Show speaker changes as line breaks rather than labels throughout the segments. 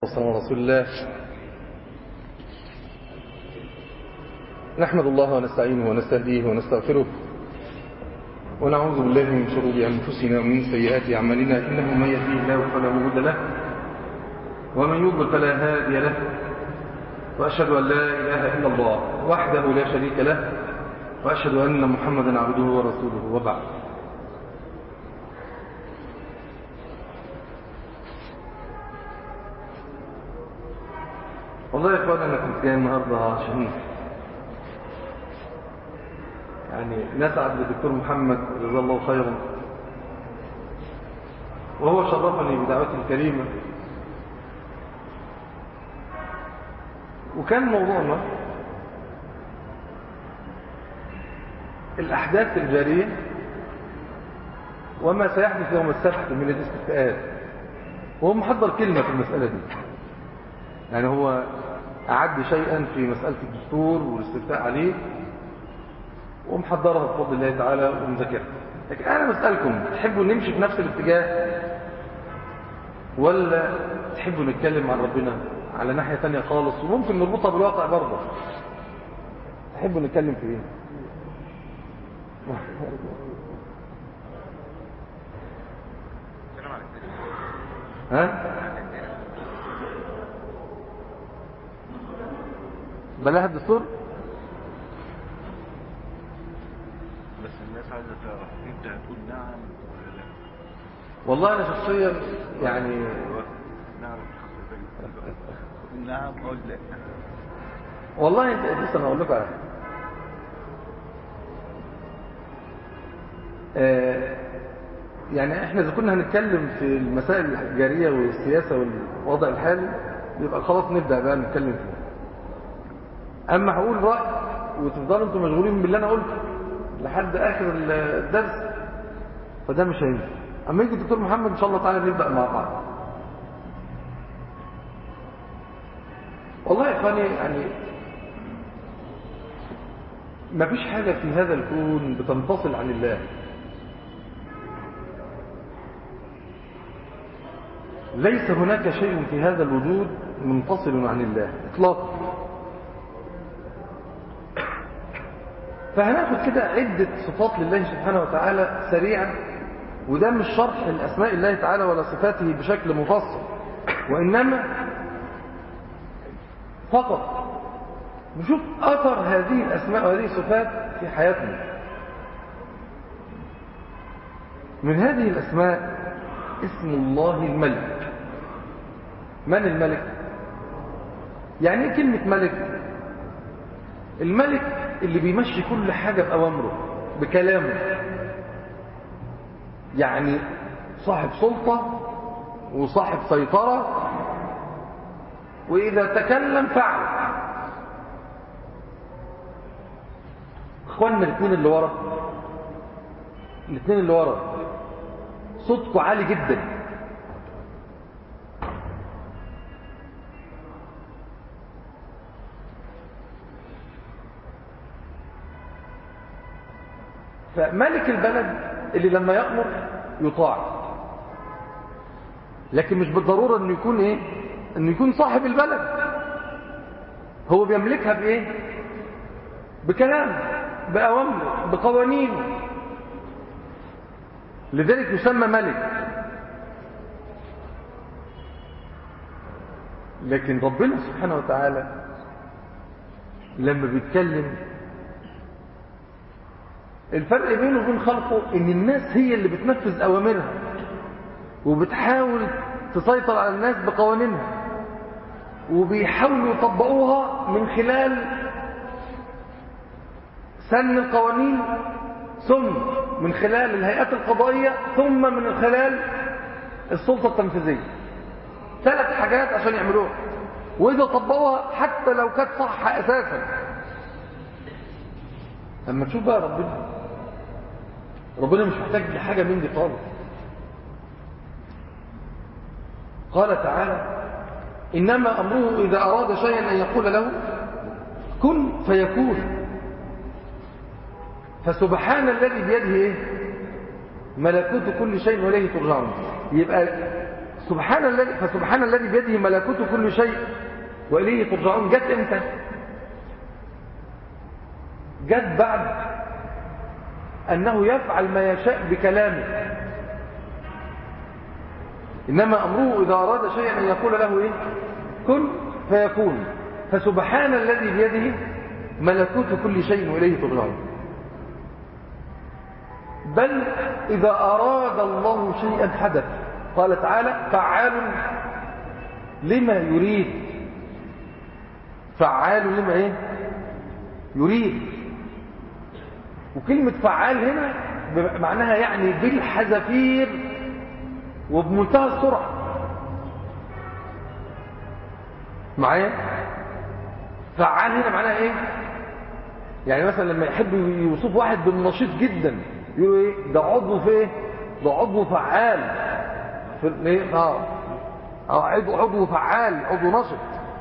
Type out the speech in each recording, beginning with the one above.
والسلام على رسول الله نحمد الله ونستعينه ونستهديه ونستغفره ونعوذ بالله من شرور أنفسنا ومن سيئات أعمالنا إنه من يهديه الله فلا مضل له ومن يضلل فلا هادي له وأشهد أن لا إله إلا الله وحده لا شريك له وأشهد أن محمدا عبده ورسوله وبعد والله يا إخوان أنا كنت جاي النهاردة عشان يعني نسعد بالدكتور محمد جزاه الله خيرا وهو شرفني بدعوته الكريمة وكان موضوعنا الأحداث الجارية وما سيحدث يوم السبت من الاستفتاءات وهو محضر كلمة في المسألة دي يعني هو أعد شيئا في مسألة الدستور والاستفتاء عليه ومحضرها بفضل الله تعالى ومذاكرها لكن أنا بسألكم تحبوا نمشي في نفس الاتجاه ولا تحبوا نتكلم عن ربنا على ناحية تانية خالص وممكن نربطها بالواقع برضه تحبوا نتكلم في ايه ها بلاها الدستور
بس الناس عايزه تعرف انت هتقول نعم ولا لا
والله انا شخصيا يعني
نعرف حضرتك تقول نعم او لا
والله انت لسه انا اقول لكم على حاجة. آه، يعني احنا اذا كنا هنتكلم في المسائل الجاريه والسياسه والوضع الحالي يبقى خلاص نبدا بقى نتكلم فيه اما هقول راي وتفضلوا انتم مشغولين باللي انا قلته لحد اخر الدرس فده مش هينفع اما يجي الدكتور محمد ان شاء الله تعالى نبدا مع بعض والله يا اخواني يعني ما فيش حاجة في هذا الكون بتنفصل عن الله ليس هناك شيء في هذا الوجود منفصل عن الله اطلاقا فهناخد كده عدة صفات لله سبحانه وتعالى سريعا وده مش شرح الأسماء الله تعالى ولا صفاته بشكل مفصل وإنما فقط نشوف أثر هذه الأسماء وهذه الصفات في حياتنا من هذه الأسماء اسم الله الملك من الملك؟ يعني ايه كلمة ملك؟ الملك اللي بيمشي كل حاجة بأوامره بكلامه يعني صاحب سلطة وصاحب سيطرة وإذا تكلم فعل اخواننا الاثنين اللي ورا الاثنين اللي ورا صوتكم عالي جدا فملك البلد اللي لما يأمر يطاع لكن مش بالضرورة انه يكون ايه انه يكون صاحب البلد هو بيملكها بايه بكلام بأوامره بقوانينه لذلك يسمى ملك لكن ربنا سبحانه وتعالى لما بيتكلم الفرق بينه وبين خلقه ان الناس هي اللي بتنفذ اوامرها وبتحاول تسيطر على الناس بقوانينها وبيحاولوا يطبقوها من خلال سن القوانين ثم من خلال الهيئات القضائية ثم من خلال السلطة التنفيذية ثلاث حاجات عشان يعملوها وإذا طبقوها حتى لو كانت صح أساسا لما تشوف بقى ربنا ربنا مش محتاج لحاجة من دي خالص قال تعالى إنما أمره إذا أراد شيئا أن يقول له كن فيكون فسبحان الذي بيده إيه؟ ملكوت كل شيء وإليه ترجعون يبقى سبحان الذي فسبحان الذي بيده ملكوت كل شيء وإليه ترجعون جت امتى جت بعد أنه يفعل ما يشاء بكلامه إنما أمره إذا أراد شيئا أن يقول له إيه كن فيكون فسبحان الذي بيده ملكوت كل شيء وإليه ترجعون بل إذا أراد الله شيئا حدث قال تعالى فعال لما يريد فعال لما ايه يريد وكلمة فعال هنا معناها يعني بالحذافير وبمنتهى السرعة معايا فعال هنا معناها ايه يعني مثلا لما يحب يوصف واحد بالنشيط جدا يقولوا ايه ده عضو في ايه ده عضو فعال في ايه اه اه عضو عضو فعال عضو نشط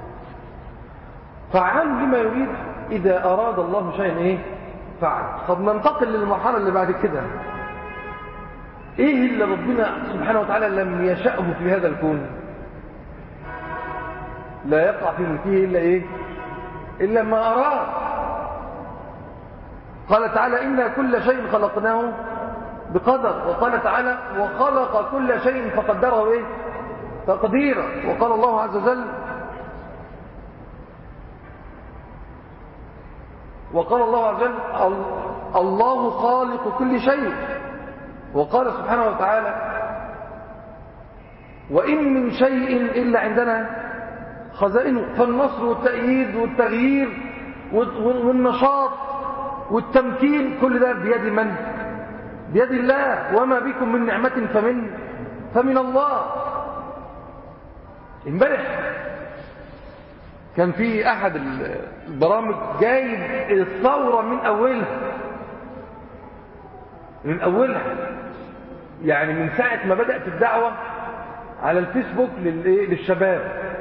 فعال لما يريد اذا اراد الله شيئا ايه فعل طب ننتقل للمرحله اللي بعد كده ايه اللي ربنا سبحانه وتعالى لم يشأه في هذا الكون لا يقع في ملكه الا ايه الا ما اراد قال تعالى إنا كل شيء خلقناه بقدر وقال تعالى وخلق كل شيء فقدره إيه؟ تقديرا وقال الله عز وجل وقال الله عز وجل الله خالق كل شيء وقال سبحانه وتعالى وإن من شيء إلا عندنا خزائنه فالنصر والتأييد والتغيير والنشاط والتمكين كل ده بيد من بيد الله وما بكم من نعمة فمن فمن الله امبارح كان في احد البرامج جايب الثورة من اولها من اولها يعني من ساعة ما بدأت الدعوة على الفيسبوك للشباب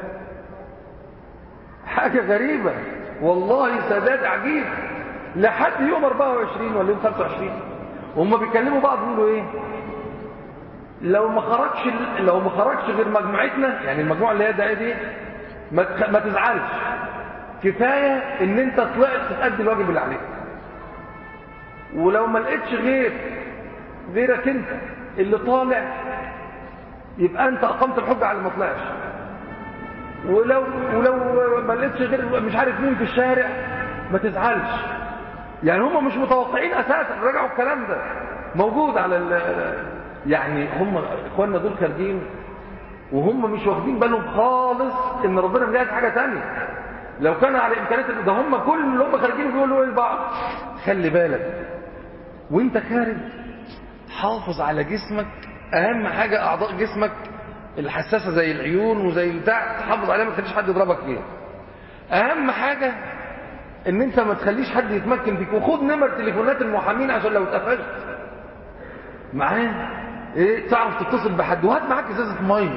حاجة غريبة والله سداد عجيب لحد يوم 24 ولا يوم 25 وهم بيكلموا بعض يقولوا ايه لو ما خرجش لو ما خرجش غير مجموعتنا يعني المجموعه اللي هي ده دي ما ما تزعلش كفايه ان انت طلعت تأدي الواجب اللي عليك ولو ما لقيتش غير غيرك انت اللي طالع يبقى انت اقمت الحجه على اللي ما طلعش ولو ولو ما لقيتش غير مش عارف مين في الشارع ما تزعلش يعني هم مش متوقعين اساسا رجعوا الكلام ده موجود على ال يعني هم اخواننا دول خارجين وهم مش واخدين بالهم خالص ان ربنا مجهز حاجه ثانيه لو كان على امكانيات ده هم كل اللي هم خارجين بيقولوا ايه لبعض خلي بالك وانت خارج حافظ على جسمك اهم حاجه اعضاء جسمك الحساسه زي العيون وزي البتاع تحافظ عليها ما تخليش حد يضربك فيها اهم حاجه ان انت ما تخليش حد يتمكن فيك وخد نمر تليفونات المحامين عشان لو اتقفشت معاه ايه تعرف تتصل بحد وهات معاك ازازه ميه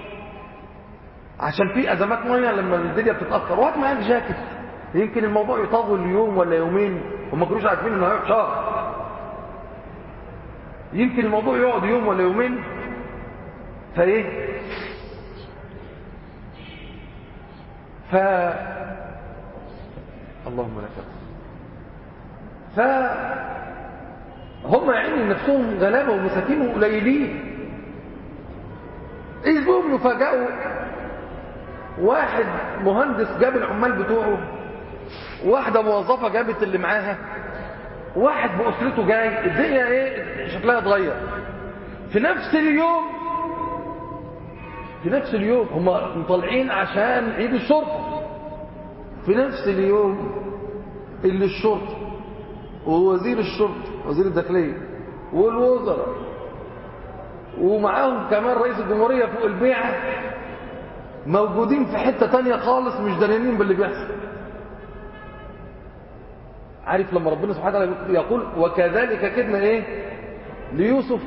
عشان في ازمات ميه لما الدنيا بتتاخر وهات معاك جاكيت يمكن الموضوع يطول يوم ولا يومين وما كانوش عارفين انه هيقعد شهر يمكن الموضوع يقعد يوم ولا يومين فايه ف اللهم لك ف هم يعني نفسهم غلابه ومساكين وقليلين اذ بهم يفاجئوا واحد مهندس جاب العمال بتوعه واحده موظفه جابت اللي معاها واحد باسرته جاي الدنيا ايه شكلها اتغير في نفس اليوم في نفس اليوم هم طالعين عشان عيد الشرطه في نفس اليوم اللي الشرطه ووزير الشرطه وزير الداخليه والوزراء ومعاهم كمان رئيس الجمهوريه فوق البيعه موجودين في حته تانية خالص مش داريين باللي بيحصل عارف لما ربنا سبحانه وتعالى يقول وكذلك كدنا ايه ليوسف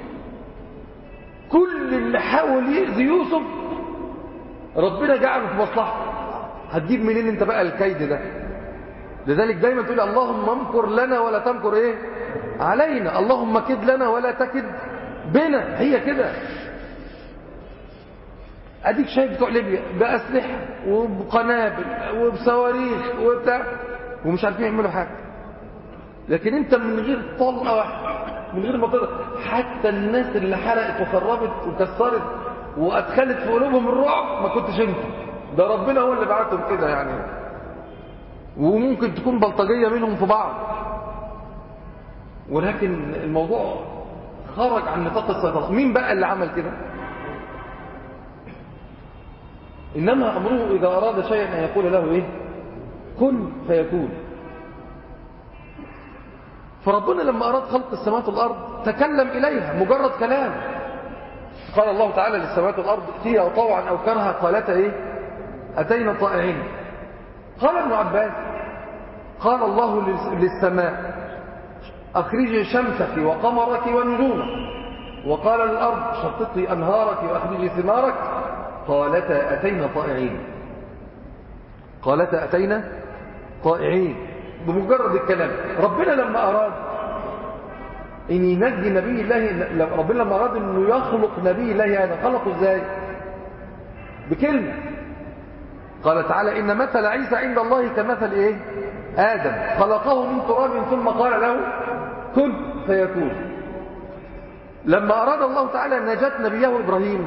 كل اللي حاول يأذي يوسف ربنا جعله في مصلحته هتجيب منين انت بقى الكيد ده لذلك دايما تقول اللهم امكر لنا ولا تمكر ايه علينا اللهم كد لنا ولا تكد بنا هي كده اديك شايف بتوع ليبيا باسلحه وبقنابل وبصواريخ وبتاع ومش عارفين يعملوا حاجه لكن انت من غير طلقه واحده من غير ما تضرب حتى الناس اللي حرقت وخربت وكسرت وادخلت في قلوبهم الرعب ما كنتش انت ده ربنا هو اللي بعتهم كده يعني وممكن تكون بلطجيه منهم في بعض ولكن الموضوع خرج عن نطاق السيطره مين بقى اللي عمل كده انما امره اذا اراد شيئا ان يقول له ايه كن فيكون فربنا لما أراد خلق السماوات والأرض تكلم إليها مجرد كلام قال الله تعالى للسماوات والأرض ائتيا طوعا أو كرها قالتا إيه أتينا طائعين قال ابن عباس قال الله للسماء أخرجي شمسك وقمرك ونجومك وقال للأرض شططي أنهارك وأخرجي ثمارك قالتا أتينا طائعين قالتا أتينا طائعين بمجرد الكلام ربنا لما أراد ان ينجي نبي الله ربنا لما اراد انه يخلق نبي الله هذا خلقه ازاي بكلمه قال تعالى ان مثل عيسى عند الله كمثل ايه ادم خلقه من تراب ثم قال له كن فيكون لما اراد الله تعالى نجاة نبيه ابراهيم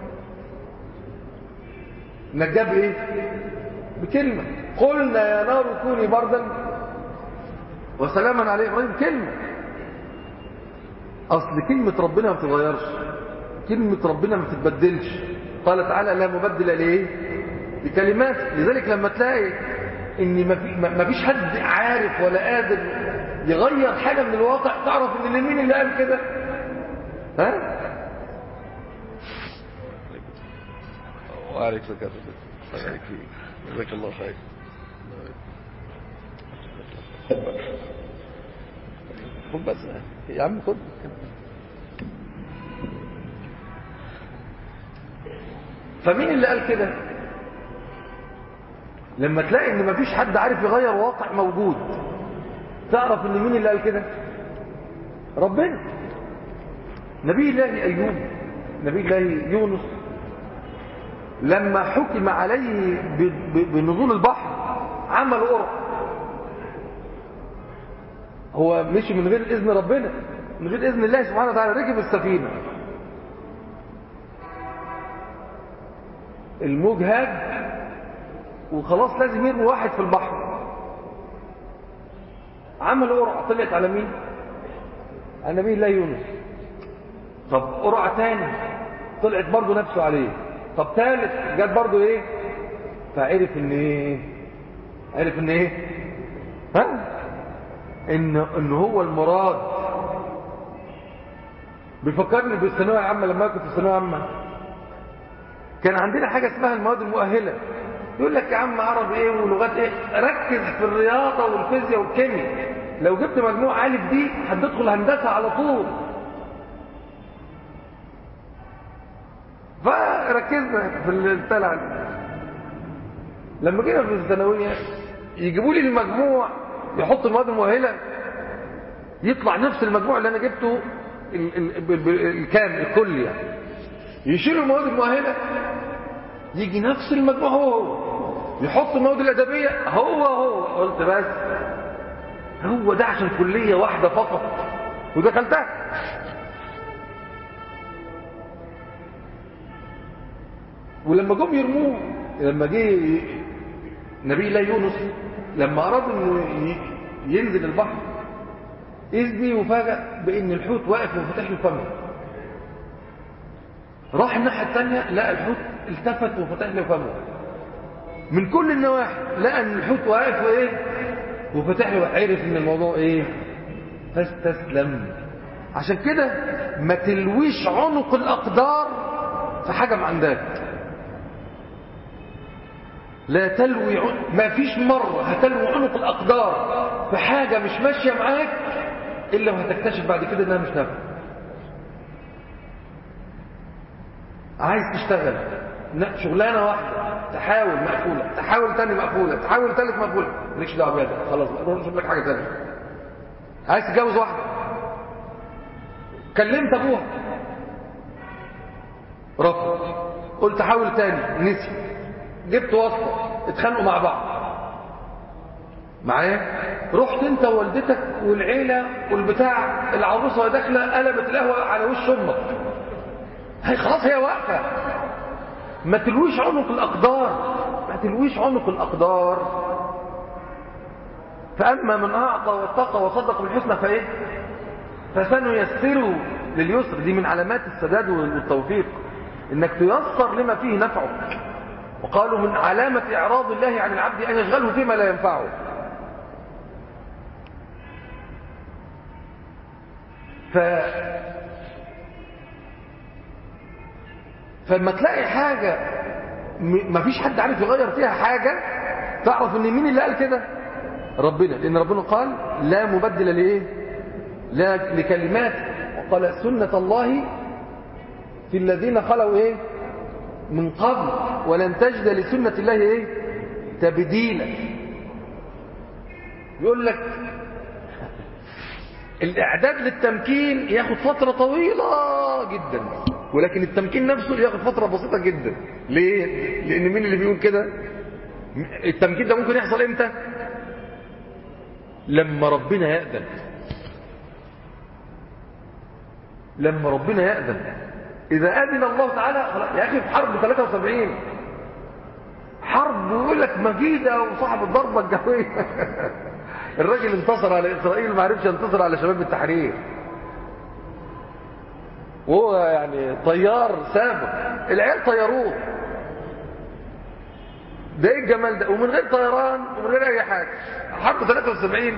نجاه بايه بكلمه قلنا يا نار كوني بردا وسلاما على ابراهيم كلمه أصل كلمة ربنا ما بتتغيرش كلمة ربنا ما بتتبدلش قال تعالى لا مبدل لإيه لكلمات لذلك لما تلاقي ان ما فيش حد عارف ولا قادر يغير حاجة من الواقع تعرف ان اللي مين اللي قال كده ها
وعليك فكرة عليك جزاك الله خير
خد بس يا عم خد فمين اللي قال كده لما تلاقي ان مفيش حد عارف يغير واقع موجود تعرف ان مين اللي قال كده ربنا نبي الله ايوب نبي الله يونس لما حكم عليه بنزول البحر عمل قرع هو مشي من غير اذن ربنا من غير اذن الله سبحانه وتعالى ركب السفينه الموج هاج وخلاص لازم يرمي واحد في البحر عمل قرعه طلعت على مين على نبي الله يونس طب قرعه تاني طلعت برضه نفسه عليه طب ثالث جت برضه ايه فعرف ان ايه عرف ان ايه ها ان ان هو المراد بيفكرني بالثانويه العامه لما كنت في الثانويه العامه كان عندنا حاجه اسمها المواد المؤهله يقول لك يا عم عربي ايه ولغات ايه ركز في الرياضه والفيزياء والكيمياء لو جبت مجموع عالي في دي هتدخل هندسه على طول فركزنا في التلع لما جينا في الثانويه يجيبوا لي المجموع يحط المواد المؤهله يطلع نفس المجموع اللي انا جبته الكامل الكل يعني يشيلوا المواد المؤهله يجي نفس المجموع هو هو يحط المواد الادبيه هو هو قلت بس هو ده عشان كليه واحده فقط ودخلتها ولما جم يرموه لما جه نبي الله يونس لما أراد أنه ينزل البحر إذني وفاجأ بأن الحوت واقف وفتح له فمه راح الناحية الثانية لقى الحوت التفت وفتح له فمه من كل النواحي لقى أن الحوت واقف وإيه وفتح له عرف أن الموضوع إيه فاستسلم عشان كده ما تلويش عنق الأقدار في حاجة ما عندك لا تلوي عن... ما فيش مرة هتلوي عنق الأقدار في حاجة مش ماشية معاك إلا وهتكتشف بعد كده إنها مش نافعة عايز تشتغل شغلانة واحدة تحاول مقفولة تحاول تاني مقفولة تحاول تالت مقفولة مالكش دعوة بيها خلاص روح نشوف لك حاجة تانية عايز تتجوز واحدة كلمت أبوها رفض قلت حاول تاني نسي جبت واسطة اتخانقوا مع بعض معايا رحت انت ووالدتك والعيلة والبتاع العروسة وهي داخلة قلبت القهوة على وش امك هي خلاص هي واقفة ما تلويش عنق الأقدار ما تلويش عنق الأقدار فأما من أعطى واتقى وصدق بالحسنى فإيه فسنيسره لليسر دي من علامات السداد والتوفيق إنك تيسر لما فيه نفعك وقالوا من علامة إعراض الله عن العبد أن يشغله فيما لا ينفعه ف فلما تلاقي حاجة ما فيش حد عارف يغير فيها حاجة تعرف ان مين اللي قال كده ربنا لان ربنا قال لا مبدل لايه لا لكلمات وقال سنة الله في الذين خلوا ايه من قبل ولن تجد لسنة الله ايه تبديلا يقول لك الاعداد للتمكين ياخد فترة طويلة جدا ولكن التمكين نفسه ياخد فترة بسيطة جدا ليه لان مين اللي بيقول كده التمكين ده ممكن يحصل امتى لما ربنا يأذن لما ربنا يأذن إذا أذن الله تعالى يا أخي في حرب 73 حرب ويقول لك مجيدة وصاحب الضربة الجوية الراجل انتصر على إسرائيل ما عرفش ينتصر على شباب التحرير وهو يعني طيار سابق العيال طيروه ده ايه الجمال ده ومن غير طيران ومن غير اي حاجه حرب 73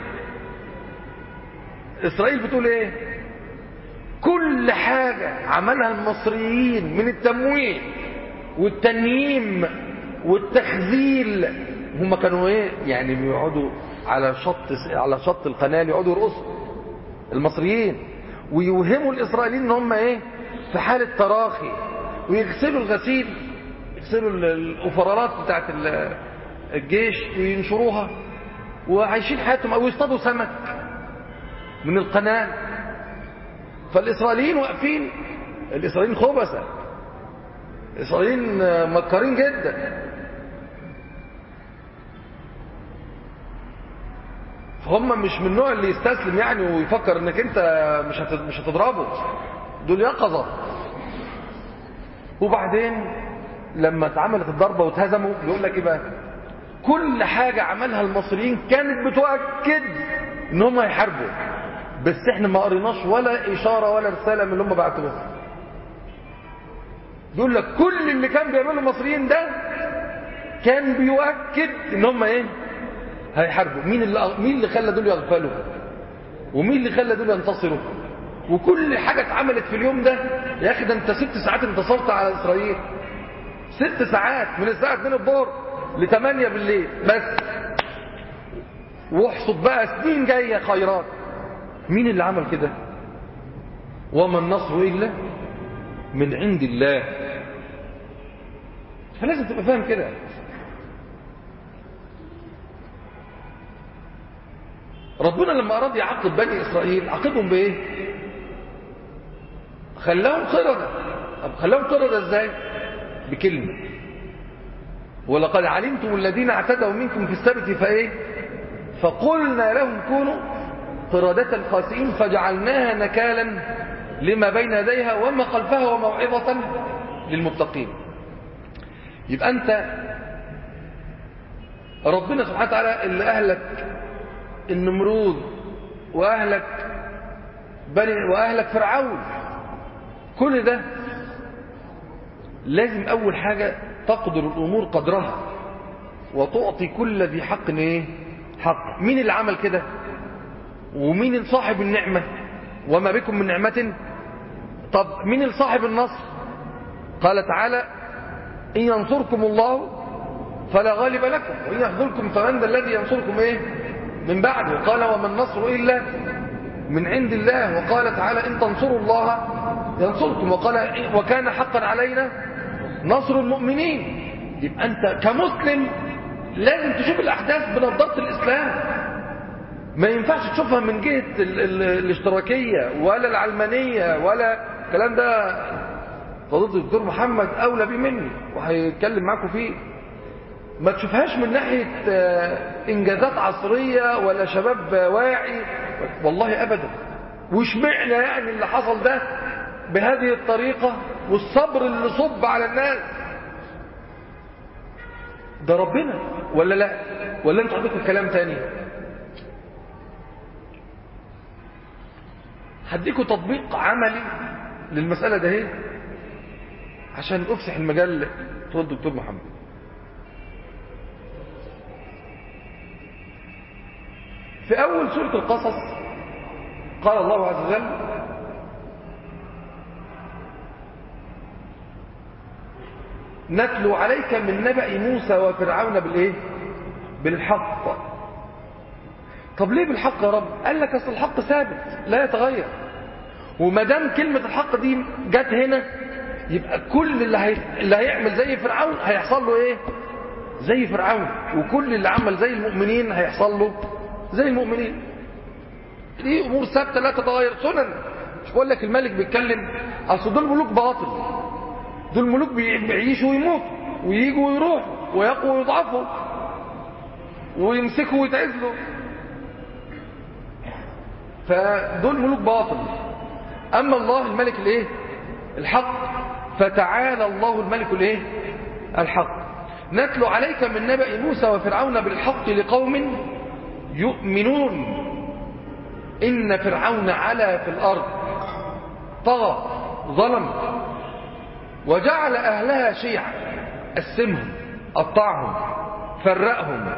اسرائيل بتقول ايه كل حاجه عملها المصريين من التموين والتنييم والتخذيل هم كانوا ايه يعني بيقعدوا على شط على شط القناه يقعدوا يرقصوا المصريين ويوهموا الاسرائيليين ان هم ايه في حاله تراخي ويغسلوا الغسيل يغسلوا الاوفرالات بتاعت الجيش وينشروها وعايشين حياتهم او يصطادوا سمك من القناه فالاسرائيليين واقفين الاسرائيليين خبثه الاسرائيليين مكارين جدا فهم مش من النوع اللي يستسلم يعني ويفكر انك انت مش مش هتضربه دول يقظه وبعدين لما اتعملت الضربه واتهزموا يقول لك ايه بقى كل حاجه عملها المصريين كانت بتؤكد ان هم هيحاربوا بس احنا ما قريناش ولا اشاره ولا رساله من اللي هم بعتوها يقول لك كل اللي كان بيعمله المصريين ده كان بيؤكد ان هم ايه هيحاربوا مين اللي مين اللي خلى دول يغفلوا ومين اللي خلى دول ينتصروا وكل حاجه اتعملت في اليوم ده يا اخي ده انت ست ساعات انتصرت على اسرائيل ست ساعات من الساعه 2 الظهر ل 8 بالليل بس واحصد بقى سنين جايه خيرات مين اللي عمل كده وما النصر الا من عند الله فلازم تبقى فاهم كده ربنا لما أراد يعاقب بني إسرائيل عاقبهم بإيه خلاهم قردة طب خلاهم قردة إزاي بكلمة ولقد علمتم الذين اعتدوا منكم في السبت فإيه فقلنا لهم كونوا قردة خاسئين فجعلناها نكالا لما بين يديها وما خلفها وموعظة للمتقين يبقى أنت ربنا سبحانه وتعالى اللي أهلك النمرود وأهلك بني وأهلك فرعون كل ده لازم أول حاجة تقدر الأمور قدرها وتعطي كل ذي حق إيه؟ حق مين اللي عمل كده ومين صاحب النعمة وما بكم من نعمة طب مين صاحب النصر قال تعالى إن ينصركم الله فلا غالب لكم وإن يخذلكم فمن ذا الذي ينصركم إيه من بعده قال وما النصر إلا من عند الله وقال تعالى إن تنصروا الله ينصركم وقال وكان حقا علينا نصر المؤمنين يبقى أنت كمسلم لازم تشوف الأحداث بنظارة الإسلام ما ينفعش تشوفها من جهة ال ال الاشتراكية ولا العلمانية ولا الكلام ده فضيله الدكتور محمد اولى بيه مني وهيتكلم معاكم فيه ما تشوفهاش من ناحيه آه، انجازات عصريه ولا شباب واعي والله ابدا واشمعنى يعني اللي حصل ده بهذه الطريقه والصبر اللي صب على الناس ده ربنا ولا لا ولا انتوا عندكم كلام تاني هديكم تطبيق عملي للمسألة ده اهي عشان افسح المجال تقول الدكتور محمد في أول سورة القصص قال الله عز وجل نتلو عليك من نبأ موسى وفرعون بالإيه؟ بالحق طب ليه بالحق يا رب قال لك اصل الحق ثابت لا يتغير وما دام كلمه الحق دي جت هنا يبقى كل اللي هي... اللي هيعمل زي فرعون هيحصل له ايه زي فرعون وكل اللي عمل زي المؤمنين هيحصل له زي المؤمنين دي امور ثابته لا تتغير سنن مش بقول لك الملك بيتكلم اصل دول ملوك باطل دول ملوك بي- بيعيشوا ويموتوا ويجوا ويروحوا ويقوا ويضعفوا ويمسكوا ويتعزلوا فدول ملوك باطل أما الله الملك الايه الحق فتعالى الله الملك الايه الحق نتلو عليك من نبأ موسى وفرعون بالحق لقوم يؤمنون إن فرعون علا في الأرض طغى ظلم وجعل أهلها شيعا قسمهم قطعهم فرقهم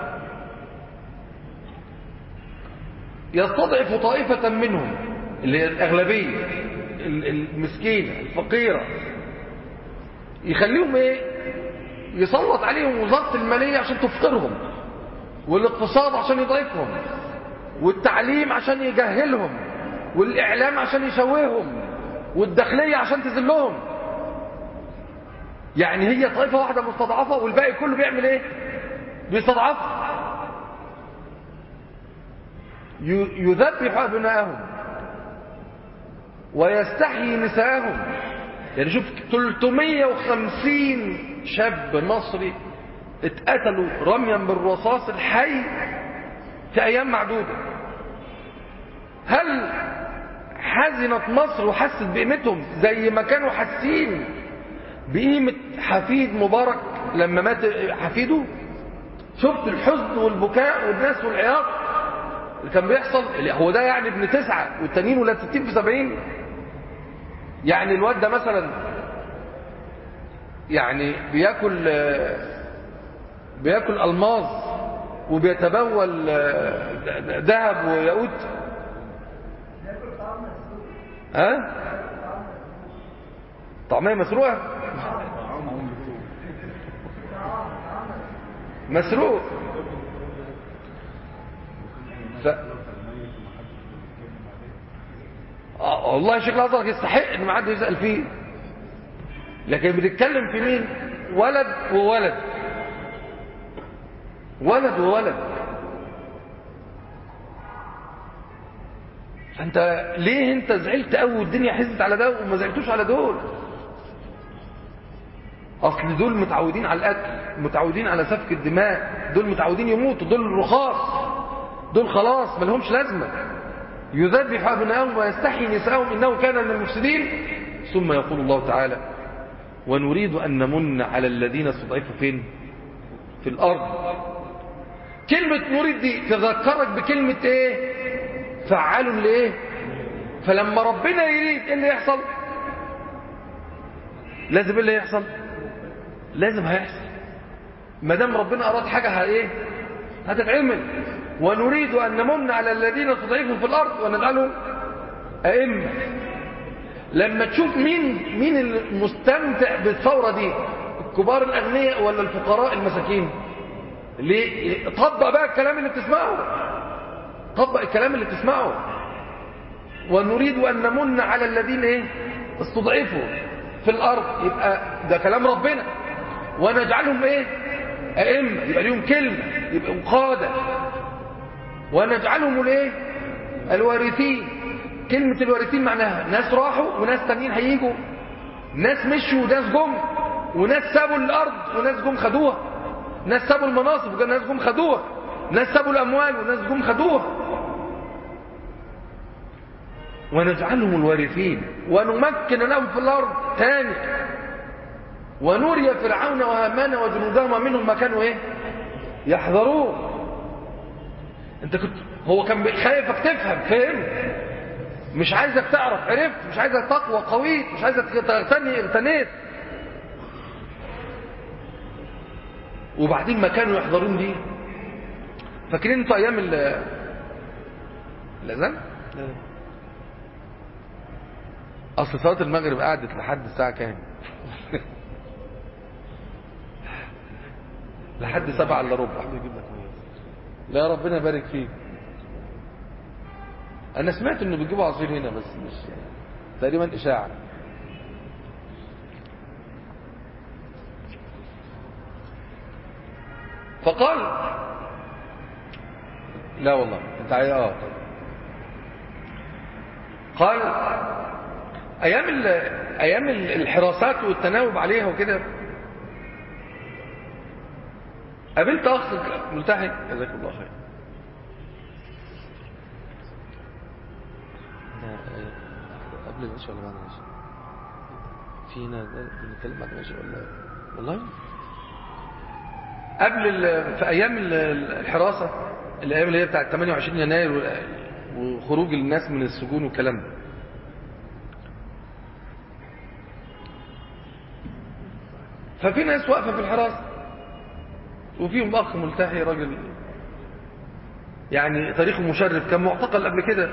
يستضعف طائفة منهم اللي هي الأغلبية ال- المسكينة الفقيرة يخليهم ايه يسلط عليهم وزارة المالية عشان تفقرهم والاقتصاد عشان يضعفهم والتعليم عشان يجهلهم والإعلام عشان يشوههم والداخلية عشان تذلهم يعني هي طائفة واحدة مستضعفة والباقي كله بيعمل ايه بيستضعفها ي- يذبح أبناءهم ويستحيي نساءهم يعني شوف 350 شاب مصري اتقتلوا رميا بالرصاص الحي في أيام معدودة هل حزنت مصر وحست بقيمتهم زي ما كانوا حاسين بقيمة حفيد مبارك لما مات حفيده شفت الحزن والبكاء والناس والعياط اللي كان بيحصل اللي هو ده يعني ابن تسعة والتانيين ولاد ستين في سبعين يعني الواد ده مثلا يعني بياكل آه، بياكل الماظ وبيتبول آه، ذهب وياقوت ها طعمية مسروقة مسروق ف... آه والله شكل حضرتك يستحق ان ما حد يسأل فيه لكن بنتكلم في مين ولد وولد ولد وولد فانت ليه انت زعلت قوي والدنيا حزت على ده وما زعلتوش على دول اصل دول متعودين على القتل متعودين على سفك الدماء دول متعودين يموتوا دول الرخاص دول خلاص ما لهمش لازمه يذبح ابنائهم ويستحيي نساءهم انه كان من المفسدين ثم يقول الله تعالى ونريد ان نمن على الذين استضعفوا فين في الارض كلمه نريد دي تذكرك بكلمه ايه فعال لايه فلما ربنا يريد ايه اللي يحصل لازم ايه اللي يحصل لازم هيحصل ما دام ربنا اراد حاجه ه- ايه هتتعمل ونريد ان نمن على الذين استضعفوا في الارض ونجعلهم ائمه لما تشوف مين مين المستمتع بالثوره دي الكبار الاغنياء ولا الفقراء المساكين ليه طبق بقى الكلام اللي بتسمعه طبق الكلام اللي بتسمعه ونريد ان نمن على الذين ايه استضعفوا في الارض يبقى ده كلام ربنا ونجعلهم ايه ائمه يبقى ليهم كلمه يبقوا قاده ونجعلهم الايه الوارثين كلمه الوارثين معناها ناس راحوا وناس تانيين هيجوا ناس مشوا وناس جم وناس سابوا الارض وناس جم خدوها ناس سابوا المناصب وناس جم خدوها ناس سابوا الاموال وناس جم خدوها ونجعلهم الوارثين ونمكن لهم في الارض تاني ونري فرعون وهامان وجنودهما منهم ما كانوا ايه يحذرون انت كنت هو كان خايفك تفهم فهمت مش عايزك تعرف عرفت مش عايزك تقوى قويت مش عايزك تغتني اغتنيت وبعدين ما كانوا يحضرون دي فاكرين انتوا ايام ال الاذان اصل صلاه المغرب قعدت لحد الساعه كام لحد سبعة الا ربع لا يا ربنا يبارك فيك انا سمعت انه بيجيبوا عصير هنا بس مش تقريبا اشاعه فقال لا والله انت عايز اه طيب. قال ايام ال... ايام ال- الحراسات والتناوب عليها وكده قابلت اخ ملتحي جزاك الله خير
ده آه، قبل العشاء ولا بعد العشاء في هنا ده بنتكلم بعد العشاء ولا والله
قبل ال... في ايام ال- الحراسه الايام اللي هي بتاعت 28 يناير وال- وخروج الناس من السجون والكلام ده ففي ناس واقفه في الحراسه وفيهم اخ ملتحي راجل يعني تاريخه مشرف كان معتقل قبل كده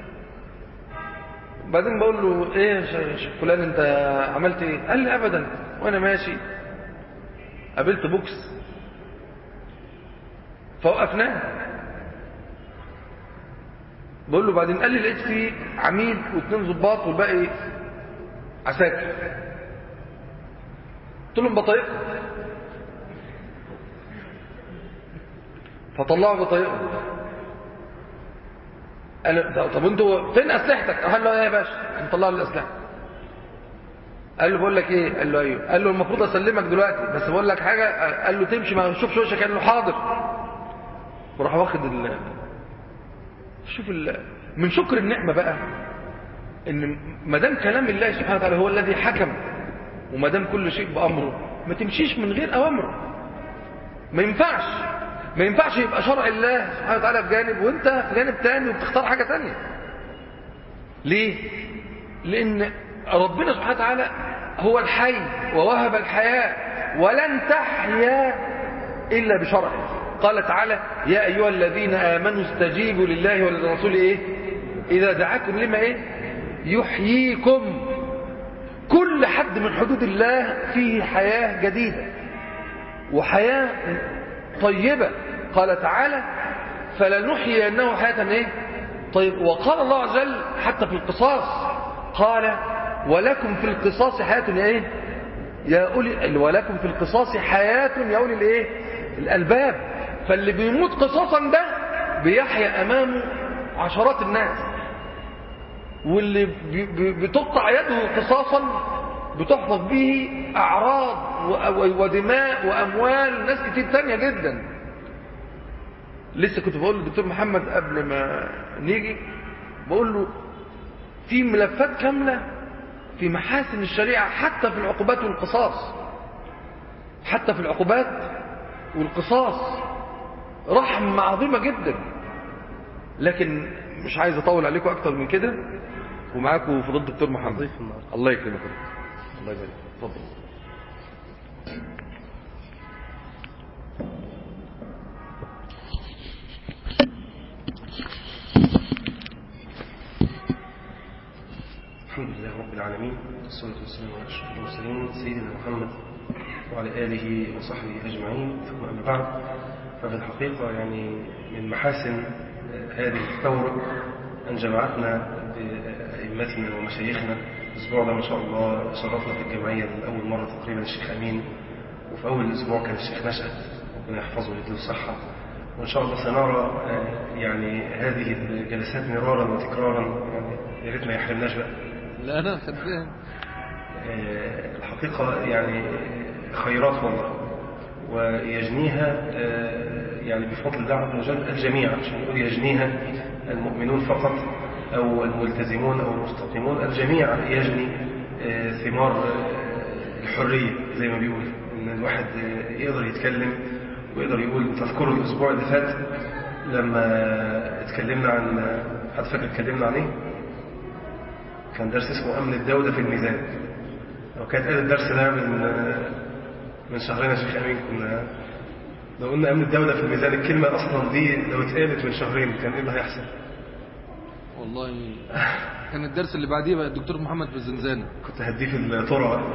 بعدين بقول له ايه يا ش- ش- فلان انت عملت ايه قال لي ابدا وانا ماشي قابلت بوكس فوقفناه بقول له بعدين قال لي لقيت فيه عميد واثنين ضباط والباقي عساكر قلت لهم بطايقهم فطلعوا بطايقهم قال له طب انتوا فين اسلحتك قال له ايه يا باشا قام طلع له الاسلحه قال له بقول لك ايه قال له ايوه قال له المفروض اسلمك دلوقتي بس بقول لك حاجه قال له تمشي ما اشوفش وشك قال له حاضر وراح واخد ال شوف ال... من شكر النعمه بقى ان ما دام كلام الله سبحانه وتعالى هو الذي حكم وما دام كل شيء بامره ما تمشيش من غير اوامره ما ينفعش ما ينفعش يبقى شرع الله سبحانه وتعالى في جانب وانت في جانب تاني وبتختار حاجه تانية ليه لان ربنا سبحانه وتعالى هو الحي ووهب الحياه ولن تحيا الا بشرعه قال تعالى يا ايها الذين امنوا استجيبوا لله وللرسول ايه اذا دعاكم لما ايه يحييكم كل حد من حدود الله فيه حياه جديده وحياه طيبه قال تعالى فلنحيينه حياه ايه طيب وقال الله عز وجل حتى في القصاص قال ولكم في القصاص حياه يا ايه يا اولي ولكم في القصاص حياه يا اولي الايه الالباب فاللي بيموت قصاصا ده بيحيا امامه عشرات الناس واللي بي- بي- بتقطع يده قصاصا بتحفظ به اعراض و- ودماء واموال ناس كتير تانية جدا لسه كنت بقول للدكتور محمد قبل ما نيجي بقول له في ملفات كاملة في محاسن الشريعة حتى في العقوبات والقصاص حتى في العقوبات والقصاص رحمة عظيمة جدا لكن مش عايز اطول عليكم اكتر من كده ومعاكم فضيله الدكتور محمد
ضيف النهارده.
الله يكرمك الله يبارك اتفضل
الحمد لله رب العالمين والصلاة والسلام على أشرف المرسلين سيدنا محمد وعلى آله وصحبه أجمعين ثم أما بعد ففي الحقيقة يعني من محاسن هذه الثورة أن جمعتنا بأئمتنا ومشايخنا الأسبوع ده ما شاء الله شرفنا في الجمعية لأول مرة تقريبا الشيخ أمين وفي أول الأسبوع كان الشيخ نشأت ربنا يحفظه ويديله الصحة وإن شاء الله سنرى آه، يعني هذه الجلسات مرارا وتكرارا يعني يا ريت ما يحرمناش بقى
لا انا خدام
آه، الحقيقة يعني خيرات والله ويجنيها آه، يعني بفضل الله عز وجل الجميع عشان يقول يجنيها المؤمنون فقط أو الملتزمون أو المستقيمون الجميع يجني آه، ثمار آه، الحرية زي ما بيقول إن الواحد آه، يقدر يتكلم ويقدر يقول تذكروا الأسبوع اللي فات لما اتكلمنا عن حد فاكر اتكلمنا عن ايه؟ كان درس اسمه أمن الدولة في الميزان لو كانت قال الدرس ده من من شهرين يا شيخ أمين كنا لو قلنا أمن الدولة في الميزان الكلمة أصلا دي لو اتقالت من شهرين كان إيه اللي هيحصل؟
والله كان الدرس اللي بعديه بقى الدكتور محمد في الزنزانة
كنت هديه في الطرق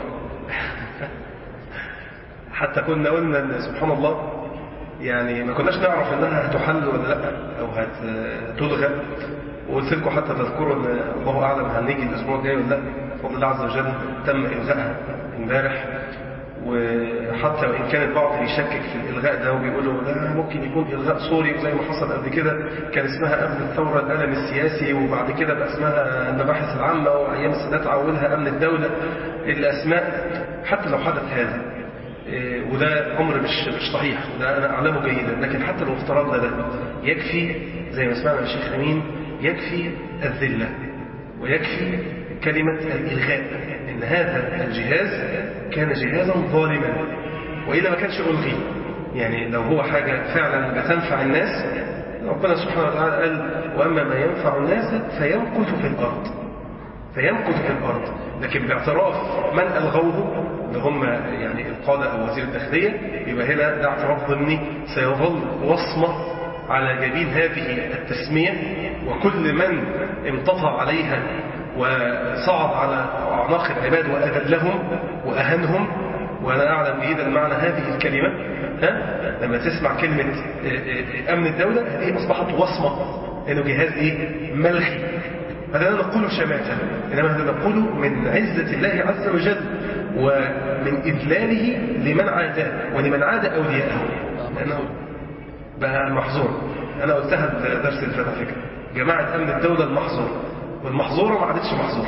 حتى كنا قلنا ان سبحان الله يعني ما كناش نعرف انها هتحل ولا لا او هتلغى وقلت لكم حتى تذكروا ان الله اعلم هنيجي الاسبوع الجاي ولا لا بفضل الله عز وجل تم الغائها امبارح وحتى وان كان البعض بيشكك في الالغاء ده وبيقولوا لا ممكن يكون الغاء سوري زي ما حصل قبل كده كان اسمها قبل الثوره الالم السياسي وبعد كده بقى اسمها المباحث العامه وايام السادات عولها امن الدوله الاسماء حتى لو حدث هذا إيه، وده امر مش مش صحيح وده انا اعلمه جيدا لكن حتى لو افترضنا ده يكفي زي ما سمعنا من الشيخ امين يكفي الذله ويكفي كلمه الالغاء ان هذا الجهاز كان جهازا ظالما والا ما كانش الغي يعني لو هو حاجه فعلا بتنفع الناس ربنا سبحانه وتعالى قال واما ما ينفع الناس فيمكث في الارض فيمكث في الأرض لكن باعتراف من ألغوه اللي هم يعني القادة أو وزير الداخلية يبقى هنا ده اعتراف ضمني سيظل وصمة على جبين هذه التسمية وكل من امتطى عليها وصعد على أعناق العباد وأذلهم وأهنهم وأنا أعلم جيدا معنى هذه الكلمة ها؟ لما تسمع كلمة اه، اه، أمن الدولة هذه أصبحت وصمة إنه جهاز إيه؟ ملغي هذا لا نقوله شماتة إنما هذا نقوله من عزة الله عز وجل ومن إذلاله لمن عاداه ولمن عاد أولياءه لأنه بقى محظور أنا قلتها الدرس اللي فات على فكرة جماعة أمن الدولة المحظور والمحظورة ما عادتش محظور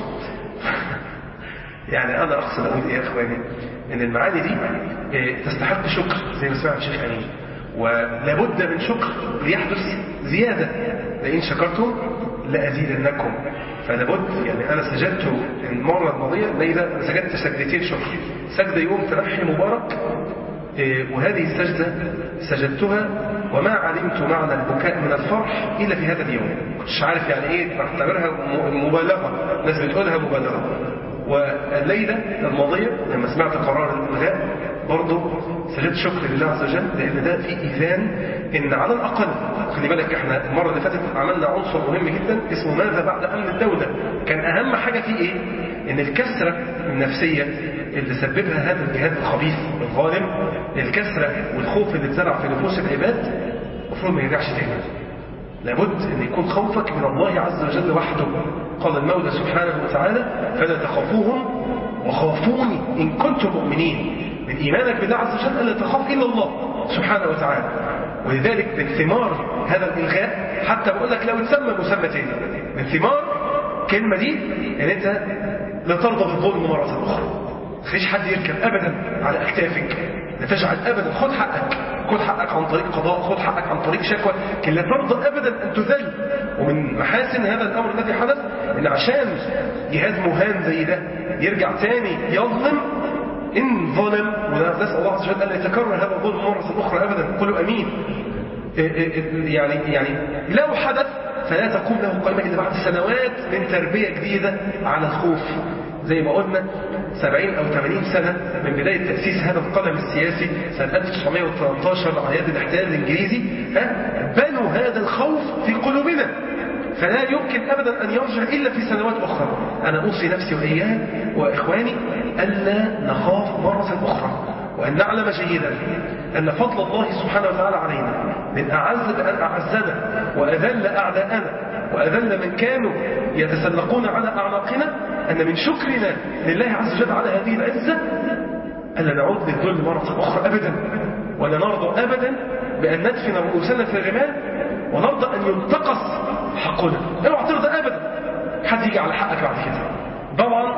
يعني أنا أقصد أقول إيه يا إخواني إن المعاني دي إيه، تستحق شكر زي ما سمعت الشيخ أمين ولابد من شكر ليحدث زيادة لئن شكرتم لأزيدنكم فلابد يعني أنا سجدت المرة الماضية ليلة أنا سجدت سجدتين شكر سجدة يوم تنحي مبارك إيه، وهذه السجدة سجدتها وما علمت معنى البكاء من الفرح إلا في هذا اليوم كنتش عارف يعني إيه بعتبرها م- مبالغة الناس بتقولها مبالغة والليلة الماضية لما سمعت قرار الإلغاء برضه سجدت شكر لله عز وجل لأن ده في إيذان إن على الأقل خلي بالك إحنا المرة اللي فاتت عملنا عنصر مهم جدا اسمه ماذا بعد أمن الدولة كان أهم حاجة فيه إيه؟ إن الكسرة النفسية اللي سببها هذا الجهاد الخبيث الظالم الكسرة والخوف اللي اتزرع في نفوس العباد المفروض ما يرجعش تاني لابد أن يكون خوفك من الله عز وجل وحده قال المولى سبحانه وتعالى فلا تخافوهم وخافوني إن كنتم مؤمنين من إيمانك بالله عز وجل ألا تخاف إلا الله سبحانه وتعالى ولذلك من ثمار هذا الإلغاء حتى بقول لك لو تسمى مسمى تاني من ثمار كلمة دي ان انت لا ترضى بالظلم مرة أخرى تخليش حد يركب أبدا على أكتافك لا تجعل أبدا خد حقك خد حقك عن طريق قضاء خد حقك عن طريق شكوى لكن لا ترضى أبدا أن تذل ومن محاسن هذا الأمر الذي حدث إن عشان جهاز مهان زي ده يرجع تاني يظلم إن ظلم ونسأل الله عز وجل أن يتكرر هذا الظلم مرة أخرى أبدا قولوا أمين إيه إيه يعني يعني لو حدث فلا تقوم له قائمة إلا بعد سنوات من تربية جديدة على الخوف زي ما قلنا 70 أو 80 سنة من بداية تأسيس هذا القلم السياسي سنة 1913 على يد الاحتلال الإنجليزي ها بنوا هذا الخوف في قلوبنا فلا يمكن أبدا أن يرجع إلا في سنوات أخرى أنا أوصي نفسي وإياه وإخواني ألا نخاف مرة أخرى وأن نعلم جيدا أن فضل الله سبحانه وتعالى علينا من أعز بأن أعزنا وأذل أعداءنا وأذل من كانوا يتسلقون على أعناقنا أن من شكرنا لله عز وجل على هذه العزة ألا نعود للذل مرة أخرى أبدا ولا نرضى أبدا بأن ندفن رؤوسنا في الرمال ونرضى أن ينتقص حقنا اوعى ترضى أبدا حد يجي على حقك بعد كده طبعا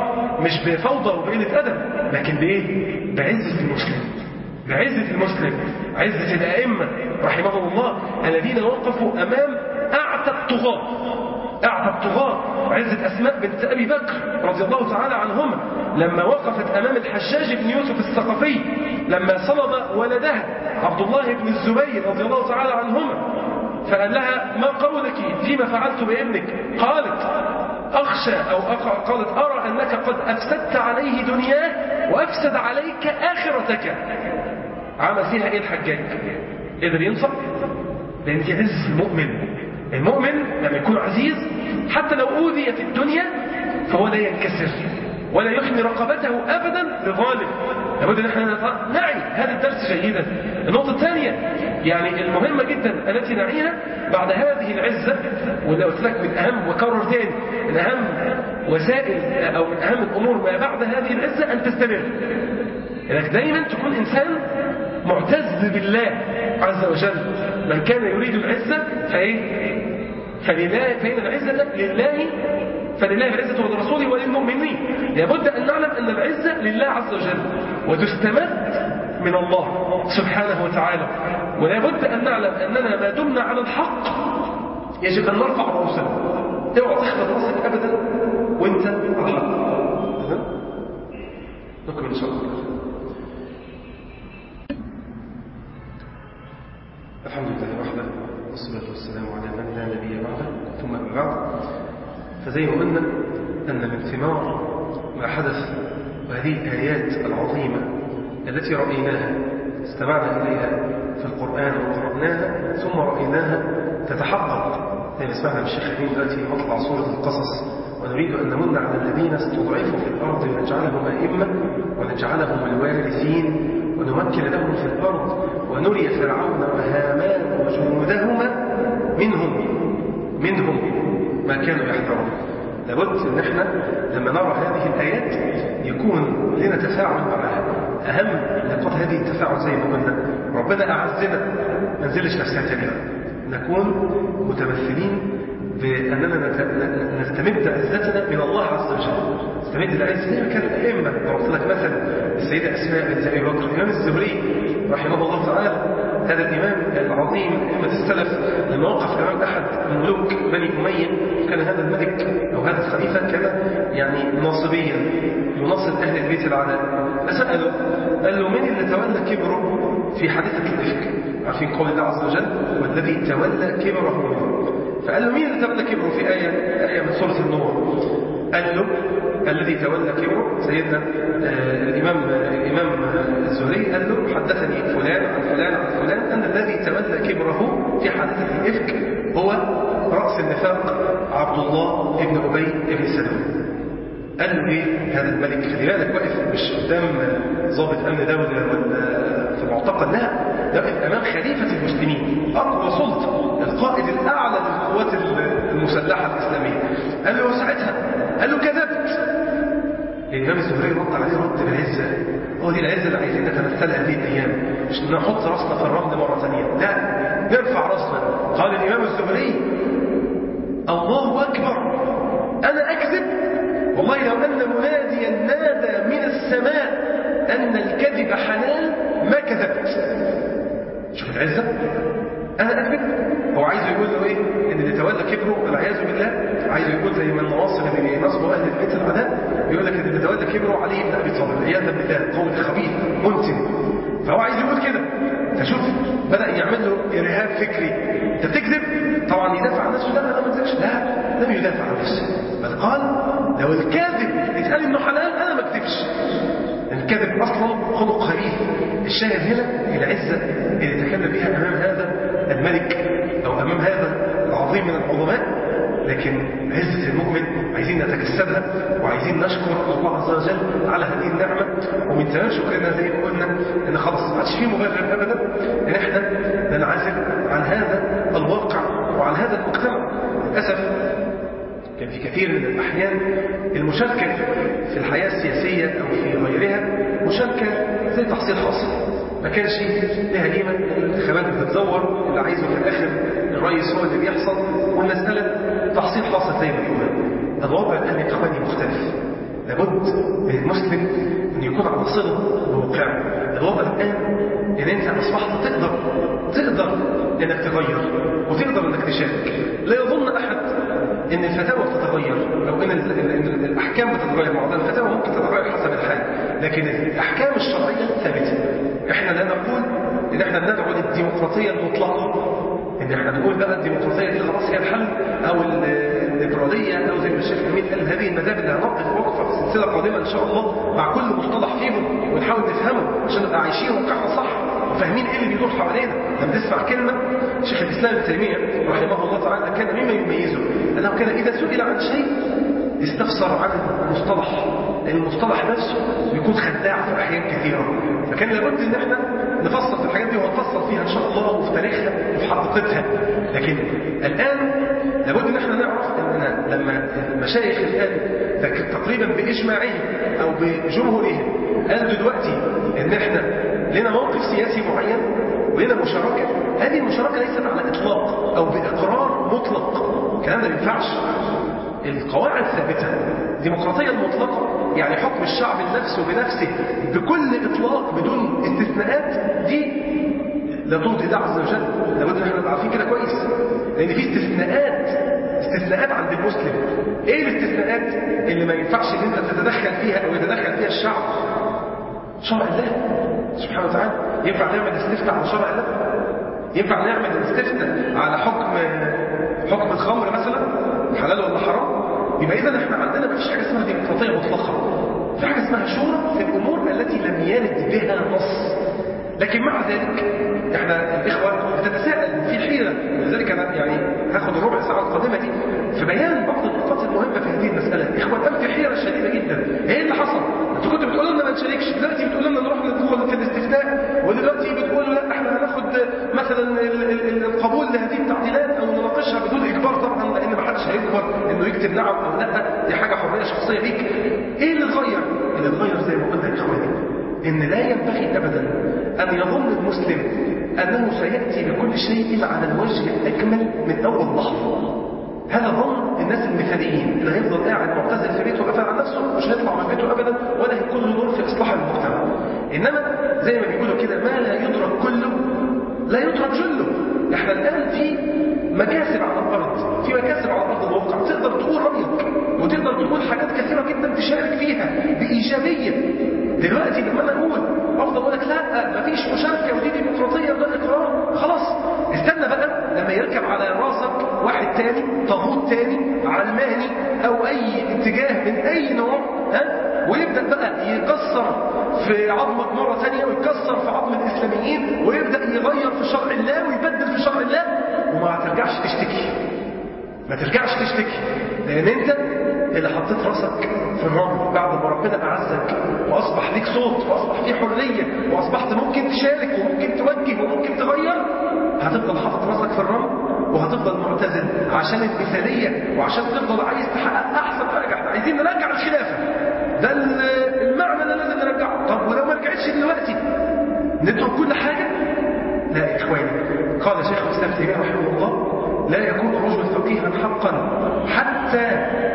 مش بفوضى وبقلة أدب لكن بإيه؟ بعزة المسلم بعزة المسلم عزة الأئمة رحمهم الله الذين وقفوا أمام أعتى الطغاة أعتى الطغاة عزة أسماء بنت أبي بكر رضي الله تعالى عنهما لما وقفت أمام الحجاج بن يوسف الثقفي لما صلب ولدها عبد الله بن الزبير رضي الله تعالى عنهما فقال لها ما قولك فيما فعلت بابنك قالت أخشى أو أق- قالت أرى أنك قد أفسدت عليه دنياه وأفسد عليك آخرتك عمل فيها إيه الحجاج قدر ينصر لأن دي عز المؤمن المؤمن لما يكون عزيز حتى لو أوذي في الدنيا فهو لا ينكسر ولا يحمي رقبته أبدا لظالم لابد ان احنا نط- نعي هذا الدرس جيدا النقطة الثانية يعني المهمة جدا التي نعيها بعد هذه العزة واللي قلت لك من أهم وكرر تاني من أهم وسائل أو من أهم الأمور ما بعد هذه العزة أن تستمر انك دايما تكون انسان معتز بالله عز وجل من كان يريد العزة فايه فلله فإن العزة لله فلله العزة ولرسوله وللمؤمنين لابد أن نعلم أن العزة لله عز وجل وتستمد من الله سبحانه وتعالى ولا بد أن نعلم أننا ما دمنا على الحق يجب أن نرفع رؤوسنا اوعى تخفض راسك أبدا وانت على الحق نكمل إن شاء الله الحمد لله وحده والصلاة والسلام على من لا نبي بعده ثم أما بعد فزي ما قلنا أن من ثمار ما حدث وهذه الآيات العظيمة التي رأيناها استمعنا إليها في القرآن وقرأناها ثم رأيناها تتحقق زي ما سمعنا من الشيخ أمين دلوقتي مطلع سورة القصص ونريد أن نمن على الذين استضعفوا في الأرض ونجعلهم أئمة ونجعلهم الوارثين ونمكن لهم في الأرض ونري فرعون وهامان وجنودهما منهم منهم ما كانوا يحذرون لابد ان احنا لما نرى هذه الايات يكون لنا تفاعل معها اهم نقاط هذه التفاعل زي ما قلنا ربنا اعزنا ما نزلش نفسنا تاني بقى. نكون متمثلين باننا نت- نستمد عزتنا من الله عز وجل نستمد العزه زي ما كان الائمه ضربت لك مثلا السيده اسماء بنت ابي بكر الامام الزهري رحمه الله تعالى هذا الإمام العظيم أئمة السلف لما وقف أمام أحد ملوك بني أمية كان هذا الملك أو هذا الخليفة كان يعني ناصبيا يناصب أهل البيت العلاء فسأله قال له من اللي تولى كبره في حادثة الإفك عارفين قول الله عز وجل والذي تولى كبره منه فقال له مين اللي تولى كبره في آية آية من سورة النور قال له الذي تولى كبره سيدنا آه، الإمام الإمام الزهري قال له حدثني فلان عن فلان عن فلان أن الذي تولى كبره في حادثة الإفك هو رأس النفاق عبد الله بن أبي بن سلول قال له ايه هذا الملك خلي بالك واقف مش قدام ضابط امن دوله ولا في معتقل لا ده واقف امام خليفه المسلمين اقوى سلطه القائد الاعلى للقوات المسلحه الاسلاميه قال له وساعتها قال له كذبت الامام الزهري رد عليه رد بالعزه هو دي العزه اللي عايزين نتمثلها هذه الايام مش نحط راسنا في الرمل مره ثانيه لا نرفع راسنا قال الامام الزهري الله اكبر انا اكذب والله لو أن مناديا نادى من السماء أن الكذب حلال ما كذبت شوف العزة أنا أكذب هو عايز يقول له إيه إن اللي تولى كبره والعياذ بالله عايز يقول زي ما النواصر اللي بينصبوا أهل البيت العداء يقول لك إن اللي تولى كبره علي بن أبي طالب عياذا بالله قول خبيث منتن فهو عايز يقول كده فشوف بدأ يعمل له إرهاب فكري أنت بتكذب طبعا يدافع عن نفسه لا أنا ما تكذبش لا لم يدافع عن نفسه بل قال لو الكاذب اتقال انه حلال انا ما اكذبش الكذب اصلا خلق خبيث الشاهد هنا العزه اللي تكلم بها امام هذا الملك او امام هذا العظيم من العظماء لكن عزة المؤمن عايزين نتجسدها وعايزين نشكر الله عز وجل على هذه النعمة ومن تمام شكرنا زي ما قلنا ان خلاص ما عادش فيه مبرر ابدا ان احنا ننعزل عن هذا الواقع وعن هذا المجتمع للاسف كان في كثير من الأحيان المشاركة في الحياة السياسية أو في غيرها مشاركة زي تحصيل حاصل ما كانش لها قيمة الانتخابات بتتزور اللي عايزه في الآخر الرئيس هو اللي بيحصل والمسألة تحصيل حاصل زي ما بيقولوا الوضع الآن إخواني مختلف لابد للمسلم أن يكون على صلة بواقعه الوضع الآن إن أنت أصبحت تقدر تقدر إنك تغير وتقدر إنك تشارك لا يظن أحد إن الفتاوى بتتغير أو إن ال- ال- ال- الأحكام بتتغير بعض الفتاوى ممكن تتغير حسب الحال لكن الأحكام الشرعية ثابتة إحنا لا نقول إن إحنا بندعو للديمقراطية المطلقة ان احنا نقول بقى الديمقراطيه دي خلاص هي الحل او الليبراليه او زي ما الشيخ امين قال هذه المذاهب اللي هنقف وقفه في سلسله قادمه ان شاء الله مع كل مصطلح فيهم ونحاول نفهمه عشان نبقى عايشين واقعنا صح وفاهمين ايه اللي بيدور حوالينا لما تسمع كلمه شيخ الاسلام ابن تيميه رحمه الله تعالى كان مما يميزه انه كان اذا سئل عن شيء استفسر عن المصطلح لان المصطلح نفسه بيكون خداع في احيان كثيره فكان لابد ان احنا نفصل في الحاجات دي وهنفصل فيها ان شاء الله وفي تاريخها وفي حقيقتها لكن الان لابد ان احنا نعرف اننا لما المشايخ الان تك- تقريبا باجماعهم او بجمهورهم قالوا دلوقتي ان احنا لنا موقف سياسي معين ولنا مشاركه هذه المشاركه ليست على اطلاق او باقرار مطلق الكلام ده ما ينفعش القواعد ثابتة الديمقراطية المطلقة يعني حكم الشعب لنفسه بنفسه بكل إطلاق بدون استثناءات دي لا ترضي الله عز وجل لابد ان احنا نبقى عارفين كده كويس لان في استثناءات استثناءات عند المسلم ايه الاستثناءات اللي ما ينفعش ان انت تتدخل فيها او يتدخل فيها الشعب شرع الله سبحانه وتعالى ينفع نعمل استفتاء على شرع الله ينفع نعمل استفتاء على حكم حكم الخمر مثلا حلال ولا حرام يبقى اذا احنا عندنا ما فيش حاجه اسمها ديمقراطيه مطلقه في حاجه اسمها شورى في الامور التي لم يرد بها نص لكن مع ذلك احنا الاخوه بتتساءل في حيره ولذلك انا يعني هاخد الربع ساعه القادمه دي في بيان بعض النقاط المهمه في هذه المساله الاخوه الان في حيره شديده جدا ايه اللي حصل انتوا كنتوا بتقولوا لنا ما نشاركش دلوقتي بتقولوا لنا نروح ندخل في الاستفتاء ودلوقتي بتقولوا لا احنا هناخد مثلا ال- ال- ال- القبول لهذه التعديلات او نناقشها بدون اجبار طبعا لان ما حدش هيجبر انه يكتب نعم او لا دي حاجه حريه شخصيه ليك ايه اللي اتغير اللي اتغير زي ما قلنا يا اخواني ان لا ينبغي ابدا ان يظن المسلم انه سياتي بكل شيء على الوجه الاكمل من اول لحظه هذا ظن الناس المثاليين اللي هيفضل قاعد معتزل في بيته وقافل على نفسه مش هيطلع من بيته ابدا ولا هيكون له دور في اصلاح المجتمع انما زي ما بيقولوا كده ما لا يدرك كله لا يترك جله احنا الان في مكاسب على الارض في مكاسب على ارض الواقع تقدر تقول رايك وتقدر تقول حاجات كثيره جدا تشارك فيها بايجابيه دلوقتي لما انا اقول افضل اقول لك لا مفيش مشاركه ودي ديمقراطيه وده اقرار خلاص استنى بقى لما يركب على راسك واحد تاني طاغوت تاني علماني او اي اتجاه من اي نوع ها ويبدا بقى يكسر في عظمك مره ثانيه ويكسر في عظم الاسلاميين ويبدا يغير في شرع الله ويبدل في شرع الله وما ترجعش تشتكي ما ترجعش تشتكي لان انت اللي حطيت راسك في الرمل بعد ما ربنا اعزك واصبح ليك صوت واصبح فيه حريه واصبحت ممكن تشارك وممكن توجه وممكن تغير هتفضل حاطط راسك في الرمل وهتفضل معتزل عشان المثاليه وعشان تفضل عايز تحقق احسن حاجه احنا عايزين نرجع الخلافه ده ال- المعنى اللي لازم نرجعه طب ولو ما رجعتش دلوقتي نترك كل حاجه لا يا إخواني قال شيخ الإسلام تيمية رحمه الله لا يكون الرجل فقيها حقا حتى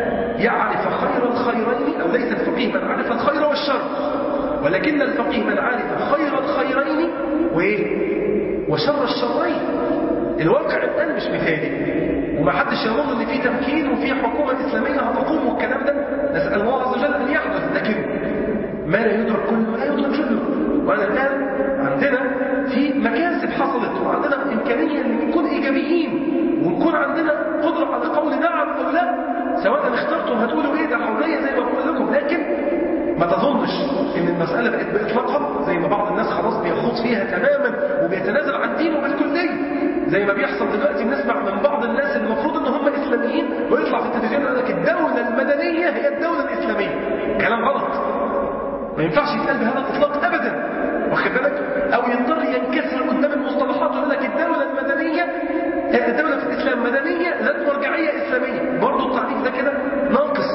يعرف خير الخيرين أو ليس الفقيه من عرف الخير والشر ولكن الفقيه من عرف خير الخيرين وإيه؟ وشر الشرين الواقع الآن مش مثالي وما حدش يظن ان في تمكين وفي حكومة إسلامية هتقوم والكلام ده نسأل الله عز وجل أن يحدث لكن ما لا يدرك كله لا يدرك جله وأنا الآن عندنا في مكاسب حصلت وعندنا إمكانية أن نكون إيجابيين ونكون عندنا قدرة على قول نعم أو لا سواء اخترتم هتقولوا إيه ده حرية زي ما بقول لكم لكن ما تظنش ان المسألة بقت بإطلاقها زي ما بعض الناس خلاص بيخوض فيها تماما وبيتنازل عن دينه بالكلية زي ما بيحصل دلوقتي بنسمع من بعض الناس اللي المفروض ان هم اسلاميين ويطلع في التلفزيون يقول لك الدولة المدنية هي الدولة الاسلامية كلام غلط ما ينفعش يتقال بهذا الاطلاق ابدا واخد بالك او يضطر ينكسر قدام المصطلحات ويقول لك الدولة المدنية آه، الدولة في الاسلام مدنية ذات مرجعية اسلامية برضه التعريف ده كده ناقص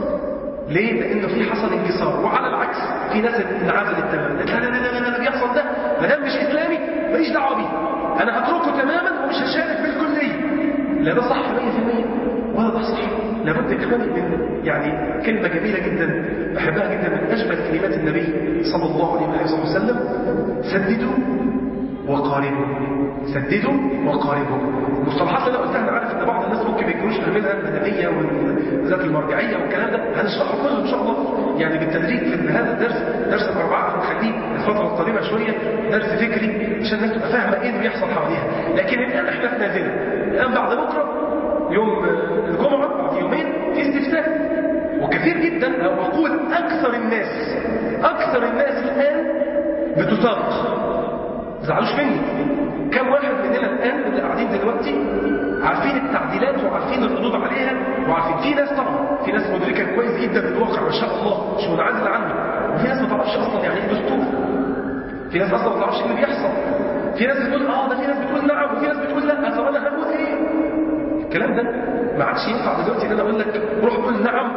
ليه؟ لأنه في حصل انكسار وعلى العكس في ناس انعزلت تماما لا لا لا لا لا اللي بيحصل ده ما دام مش إسلامي ماليش دعوة بيه أنا هتركه تماما ومش هشارك بالكلية لا ده صح 100% ولا ده صح لابد كمان من يعني كلمة جميلة جدا بحبها جدا من أجمل كلمات النبي صلى الله عليه وآله وسلم سددوا وقاربوا سددوا وقاربوا المصطلحات اللي انا قلتها انا عارف ان بعض الناس ممكن ما يكونوش فاهمينها المدنيه والذات المرجعيه والكلام ده هنشرحه كله ان شاء الله يعني بالتدريج في هذا الدرس درس الاربعاء هنخليه الفتره القادمه شويه درس فكري عشان الناس تبقى فاهمه ايه اللي بيحصل حواليها لكن الان احنا في نازله الان بعد بكره يوم الجمعه بعد يومين في استفتاء وكثير جدا او اقول اكثر الناس اكثر الناس الان بتساق زعلوش مني كم واحد مننا الآن اللي قاعدين دلوقتي عارفين التعديلات وعارفين الردود عليها وعارفين في ناس طبعا في ناس مدركة كويس جدا للواقع ما شاء الله مش منعزل عنه وفي ناس ما تعرفش أصلا يعني ايه دستور في ناس أصلا ما تعرفش ايه اللي بيحصل في ناس بتقول اه ده في ناس بتقول نعم وفي ناس بتقول لا طب انا هقول ايه الكلام ده ما عادش ينفع دلوقتي ان انا اقول لك روح قول نعم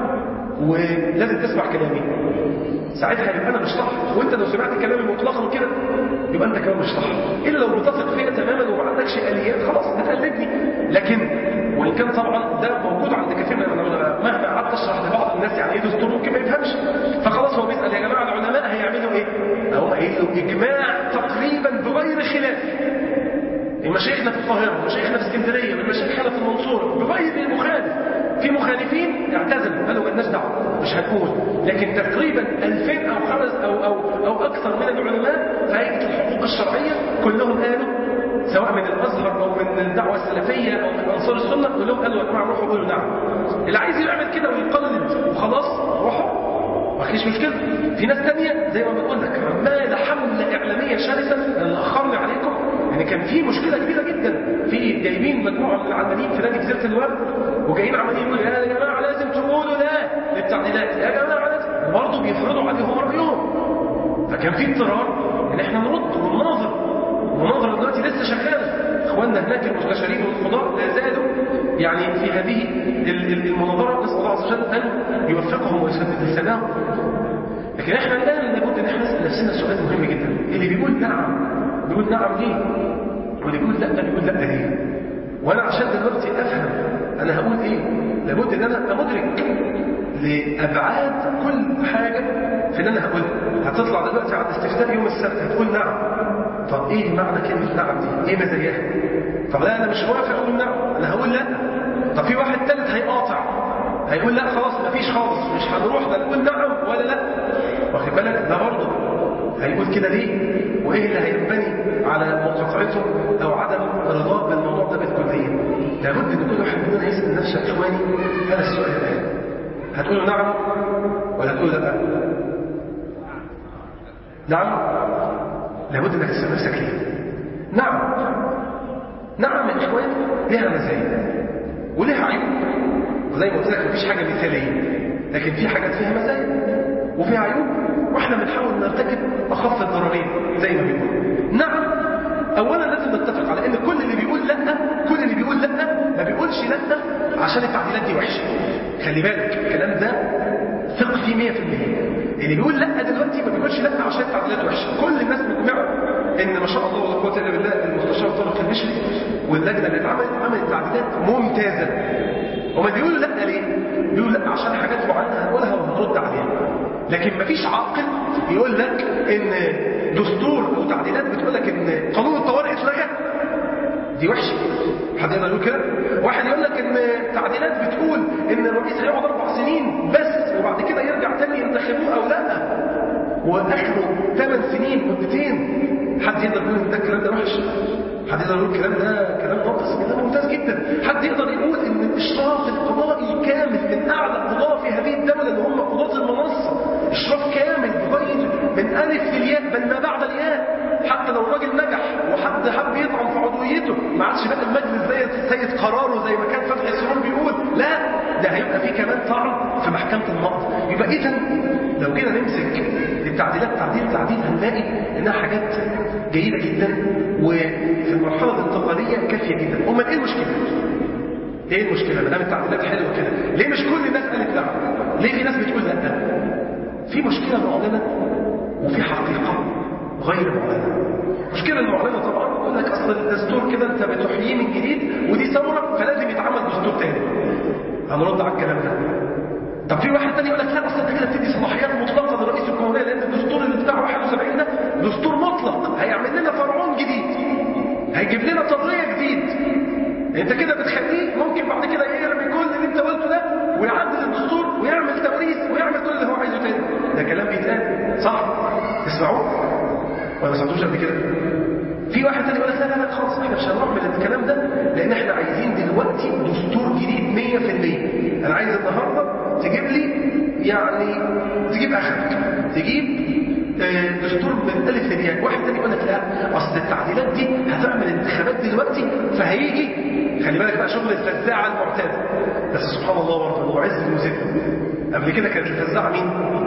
ولازم تسمع كلامي ساعتها يبقى انا مش صح وانت لو سمعت كلامي مطلقا كده يبقى انت كمان مش صح الا لو بتثق فيا تماما وما عندكش اليات خلاص بتقلدني لكن وان كان طبعا ده موجود عند كثير من العلماء مهما قعدت اشرح لبعض الناس يعني ايه دستور ممكن ما يفهمش فخلاص هو بيسال يا جماعه العلماء هيعملوا ايه؟ اقوم قايل له اجماع تقريبا بغير خلاف مشايخنا في القاهره مشايخنا في اسكندريه من مشايخنا في المنصوره بغير المخالف في مخالفين اعتزلوا قالوا مالناش دعوه مش هنقول لكن تقريبا 2000 او خمس او او او اكثر من العلماء في هيئه الحقوق الشرعيه كلهم قالوا سواء من الازهر او من الدعوه السلفيه او من انصار السنه كلهم قالوا يا جماعه روحوا قولوا نعم اللي عايز يعمل كده ويقلد وخلاص روحوا ما فيش مشكله في ناس تانية زي ما بقول لك عماله حمله اعلاميه شرسه اللي اخرني عليكم يعني كان في مشكله كبيره جدا في جايبين مجموعه من العلمانيين في نادي جزيره الورد وجايين عمالين يقولوا يا جماعه لازم تقولوا لا للتعديلات يا جماعه لازم برضه بيفرضوا عليهم رايهم فكان في اضطرار ان احنا نرد ونناظر المناظره دلوقتي لسه شغاله اخواننا هناك المستشارين والقضاء لا زالوا يعني في هذه المناظره نسال الله عز وجل ان يوفقهم ويسدد لسانهم لكن احنا الان لابد ان احنا نسال نفسنا سؤال مهم جدا اللي بيقول نعم بيقول نعم ليه واللي بيقول لا بيقول لا ليه وانا عشان دلوقتي افهم انا هقول ايه لابد ان انا ادرك لابعاد كل حاجه في اللي انا هقولها هتطلع دلوقتي على الاستفتاء يوم السبت هتقول نعم طب ايه معنى كلمه نعم دي ايه مزاياها طب لا انا مش موافق اقول نعم انا هقول لا طب في واحد ثالث هيقاطع هيقول لا خلاص مفيش خالص مش هنروح لا نقول نعم ولا لا واخد بالك ده برضه هيقول كده ليه وايه اللي هينبني على مقاطعته او عدم رضاه بالموضوع ده بالكليه لابد ان كل واحد مننا يسال نفسه يا اخواني هذا السؤال الان هتقولوا نعم ولا تقولوا لا نعم لابد انك تسال نفسك ليه نعم نعم يا اخواني لها مزايا ولها عيوب وزي ما قلت لك مفيش حاجه مثاليه لكن في حاجات فيها مزايا وفيها عيوب واحنا بنحاول نرتكب اخف الضررين زي ما بيقولوا نعم اولا لازم نتفق على ان كل اللي بيقول لا كل اللي بيقول لا ما بيقولش لا عشان التعديلات دي وحشه خلي بالك الكلام ده ثق فيه 100% اللي بيقول لا دلوقتي ما بيقولش لا عشان التعديلات وحشه كل الناس مجمعه ان ما شاء الله ولا قوه الا بالله المستشار طارق المشري واللجنه اللي اتعملت عملت تعديلات ممتازه هما بيقولوا لا ليه؟ بيقولوا لا عشان حاجات معينه هنقولها وهنرد عليها لكن مفيش عاقل يقول لك ان دستور او تعديلات بتقول لك ان قانون الطوارئ اتلغى دي وحشه حد يقدر يقول كده واحد يقول لك ان تعديلات بتقول ان الرئيس هيقعد اربع سنين بس وبعد كده يرجع تاني ينتخبوه او لا واخره ثمان سنين مدتين حد يقدر يقول ان ده الكلام ده وحش حد يقدر يقول الكلام ده كلام ناقص كلام ممتاز جدا حد يقدر يقول ان الاشراف القضائي الكامل من اعلى قضاه في هذه الدوله اللي هم قضاه المنصه اشراف كامل بغير من الف للياء بل ما بعد الياء حتى لو الراجل نجح وحد حب يطعن في عضويته ما عادش بقى المجلس زي سيد قراره زي ما كان فتحي السرور بيقول لا ده هيبقى فيه كمان طعن في محكمه النقض يبقى اذا لو جينا نمسك التعديلات تعديل تعديل هنلاقي انها حاجات جيده جدا وفي المرحله الانتقاليه كافيه جدا امال ايه المشكله ايه المشكله ما دام التعديلات حلوه كده ليه مش كل الناس قالت لا ليه في ناس بتقول لا في مشكله معلنه وفي حقيقه غير معلنه المشكله المعلنه طبعا يقول لك اصل الدستور كده انت بتحييه من جديد ودي ثوره فلازم يتعمل دستور تاني هنرد على الكلام ده طب في واحد تاني يقول لك لا اصل انت كده بتدي انت كده بتخليه ممكن بعد كده يرمي كل اللي انت قلته ده ويعدل الدستور ويعمل توريث ويعمل كل اللي هو عايزه تاني ده كلام بيتقال صح تسمعوه ولا ما سمعتوش قبل كده في واحد تاني يقول لك لا لا لا خالص احنا مش هنعمل الكلام ده لان احنا عايزين دلوقتي دستور جديد 100% انا عايز النهارده تجيب لي يعني تجيب اخرك تجيب آه، دستور من الف للياء واحد تاني يقول لك لا اصل التعديلات دي هتعمل انتخابات دلوقتي فهيجي خلي بالك بقى شغل الفزاعه المعتاد بس سبحان الله برضه هو عز المذل قبل كده كانت الفزاعه مين؟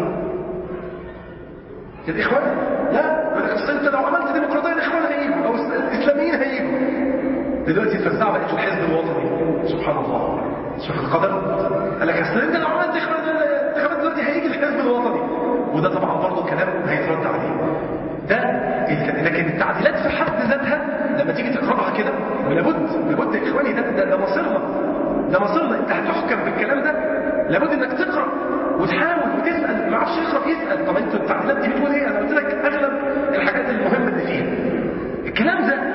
الإخوان لا يقول لك أصل أنت لو عملت ديمقراطية الإخوان هيجوا أو الإسلاميين هيجوا دلوقتي الفزاعة بقت الحزب الوطني سبحان الله شوف القدر قال لك أصل أنت لو عملت انتخابات دلوقتي هيجي الحزب الوطني وده طبعا برضه كلام هيترد عليه ده الك- لكن التعديلات في حد ذاتها لما تيجي تقراها كده ولابد لابد يا اخواني ده ده, ده مصيرنا ده مصيرنا انت هتحكم بالكلام ده لابد انك تقرا وتحاول وتسال ما عرفش يقرا يسال طب انتوا التعديلات دي بتقول ايه انا قلت لك اغلب الحاجات المهمه اللي فيها الكلام ده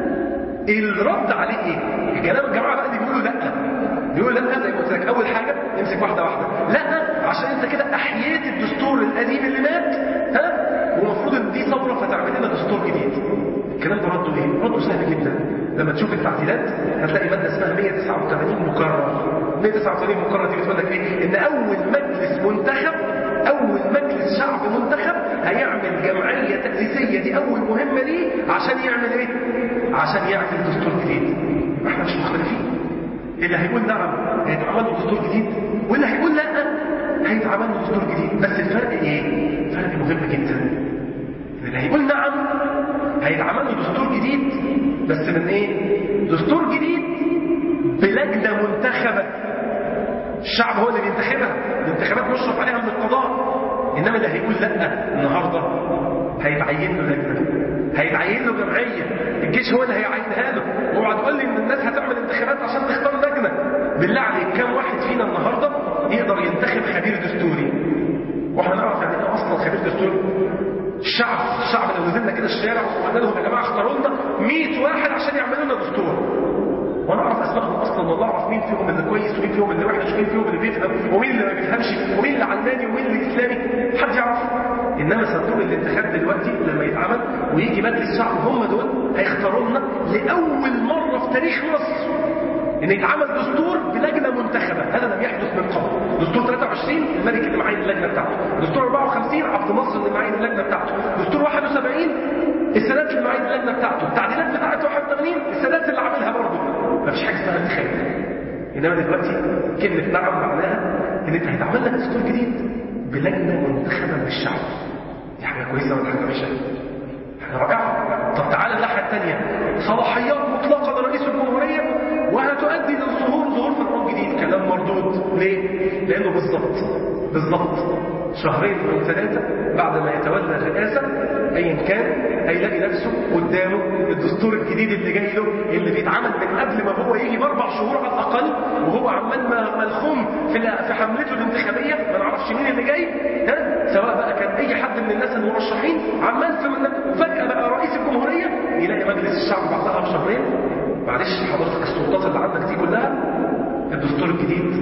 الرد عليه ايه الكلام الجماعه بقى اللي بيقولوا لا بيقولوا لا زي ما قلت لك اول حاجه امسك واحده واحده لا عشان انت كده احييت الدستور القديم اللي مات ها ومفروض ان دي ثوره فتعمل لنا دستور جديد الكلام ده رده ايه رده سهل جدا لما تشوف التعديلات هتلاقي ماده اسمها 189 مكرر 189 مكرر دي بتقول لك ايه ان اول مجلس منتخب اول مجلس شعب منتخب هيعمل جمعيه تاسيسيه دي اول مهمه ليه عشان يعمل ايه عشان يعمل دستور جديد احنا مش مختلفين اللي هيقول نعم هيتعمل له دستور جديد واللي هيقول لا هيتعمل له دستور جديد بس الفرق ايه فرق مهم جدا اللي هيقول نعم هيتعمل له دستور جديد بس من ايه دستور جديد بلجنه منتخبه الشعب هو اللي بينتخبها الانتخابات مشرف عليها من القضاء انما اللي هيقول لا النهارده هيتعين له لجنه هيتعين له جمعيه الجيش هو اللي هيعينها له اوعى تقول لي ان الناس هتعمل انتخابات عشان تختار لجنه بالله عليك كم واحد فينا النهارده يقدر ينتخب خبير دستوري واحنا نعرف يعني ايه اصلا خبير دستوري الشعب الشعب لو نزلنا كده الشارع وقلنا لهم يا جماعه اختاروا لنا 100 واحد عشان يعملوا لنا دستور وانا اعرف اسمائهم اصلا والله اعرف مين فيهم اللي كويس ومين فيهم اللي وحش ومين فيهم اللي بيفهم ومين اللي ما بيفهمش ومين اللي علماني ومين اللي اسلامي حد يعرف انما صندوق الانتخاب دلوقتي لما يتعمل ويجي مجلس الشعب هم دول هيختاروا لنا لاول مره في تاريخ مصر ان يتعمل دستور بلجنه منتخبه هذا لم يحدث من قبل دستور 23 الملك اللي معين اللجنه بتاعته دستور 54 عبد الناصر اللي معين اللجنه بتاعته دستور 71 السادات اللي معين اللجنه بتاعته التعديلات بتاعت 81 السادات اللي عاملها برضه مفيش حاجه اسمها انتخاب انما دلوقتي كلمه نعم معناها ان انت هيتعمل لك دستور جديد بلجنه منتخبه من الشعب دي حاجه كويسه ولا حاجه وحشه حاجه رائعه طب تعالى الناحيه الثانيه صلاحيات مطلقه لرئيس الجمهوريه وهتؤدي للظهور ظهور فرعون جديد كلام مردود ليه؟ لانه بالظبط بالظبط شهرين او ثلاثه بعد ما يتولى الرئاسه ايا كان هيلاقي نفسه قدامه الدستور الجديد اللي جاي له اللي بيتعمل من قبل ما هو يجي باربع شهور على الاقل وهو عمال ما- ملخوم في في حملته الانتخابيه ما نعرفش مين اللي جاي ها سواء بقى كان اي حد من الناس المرشحين عمال في من فجاه بقى رئيس الجمهوريه يلاقي مجلس الشعب بعدها بشهرين معلش حضرتك السلطات اللي عندك دي كلها الدستور الجديد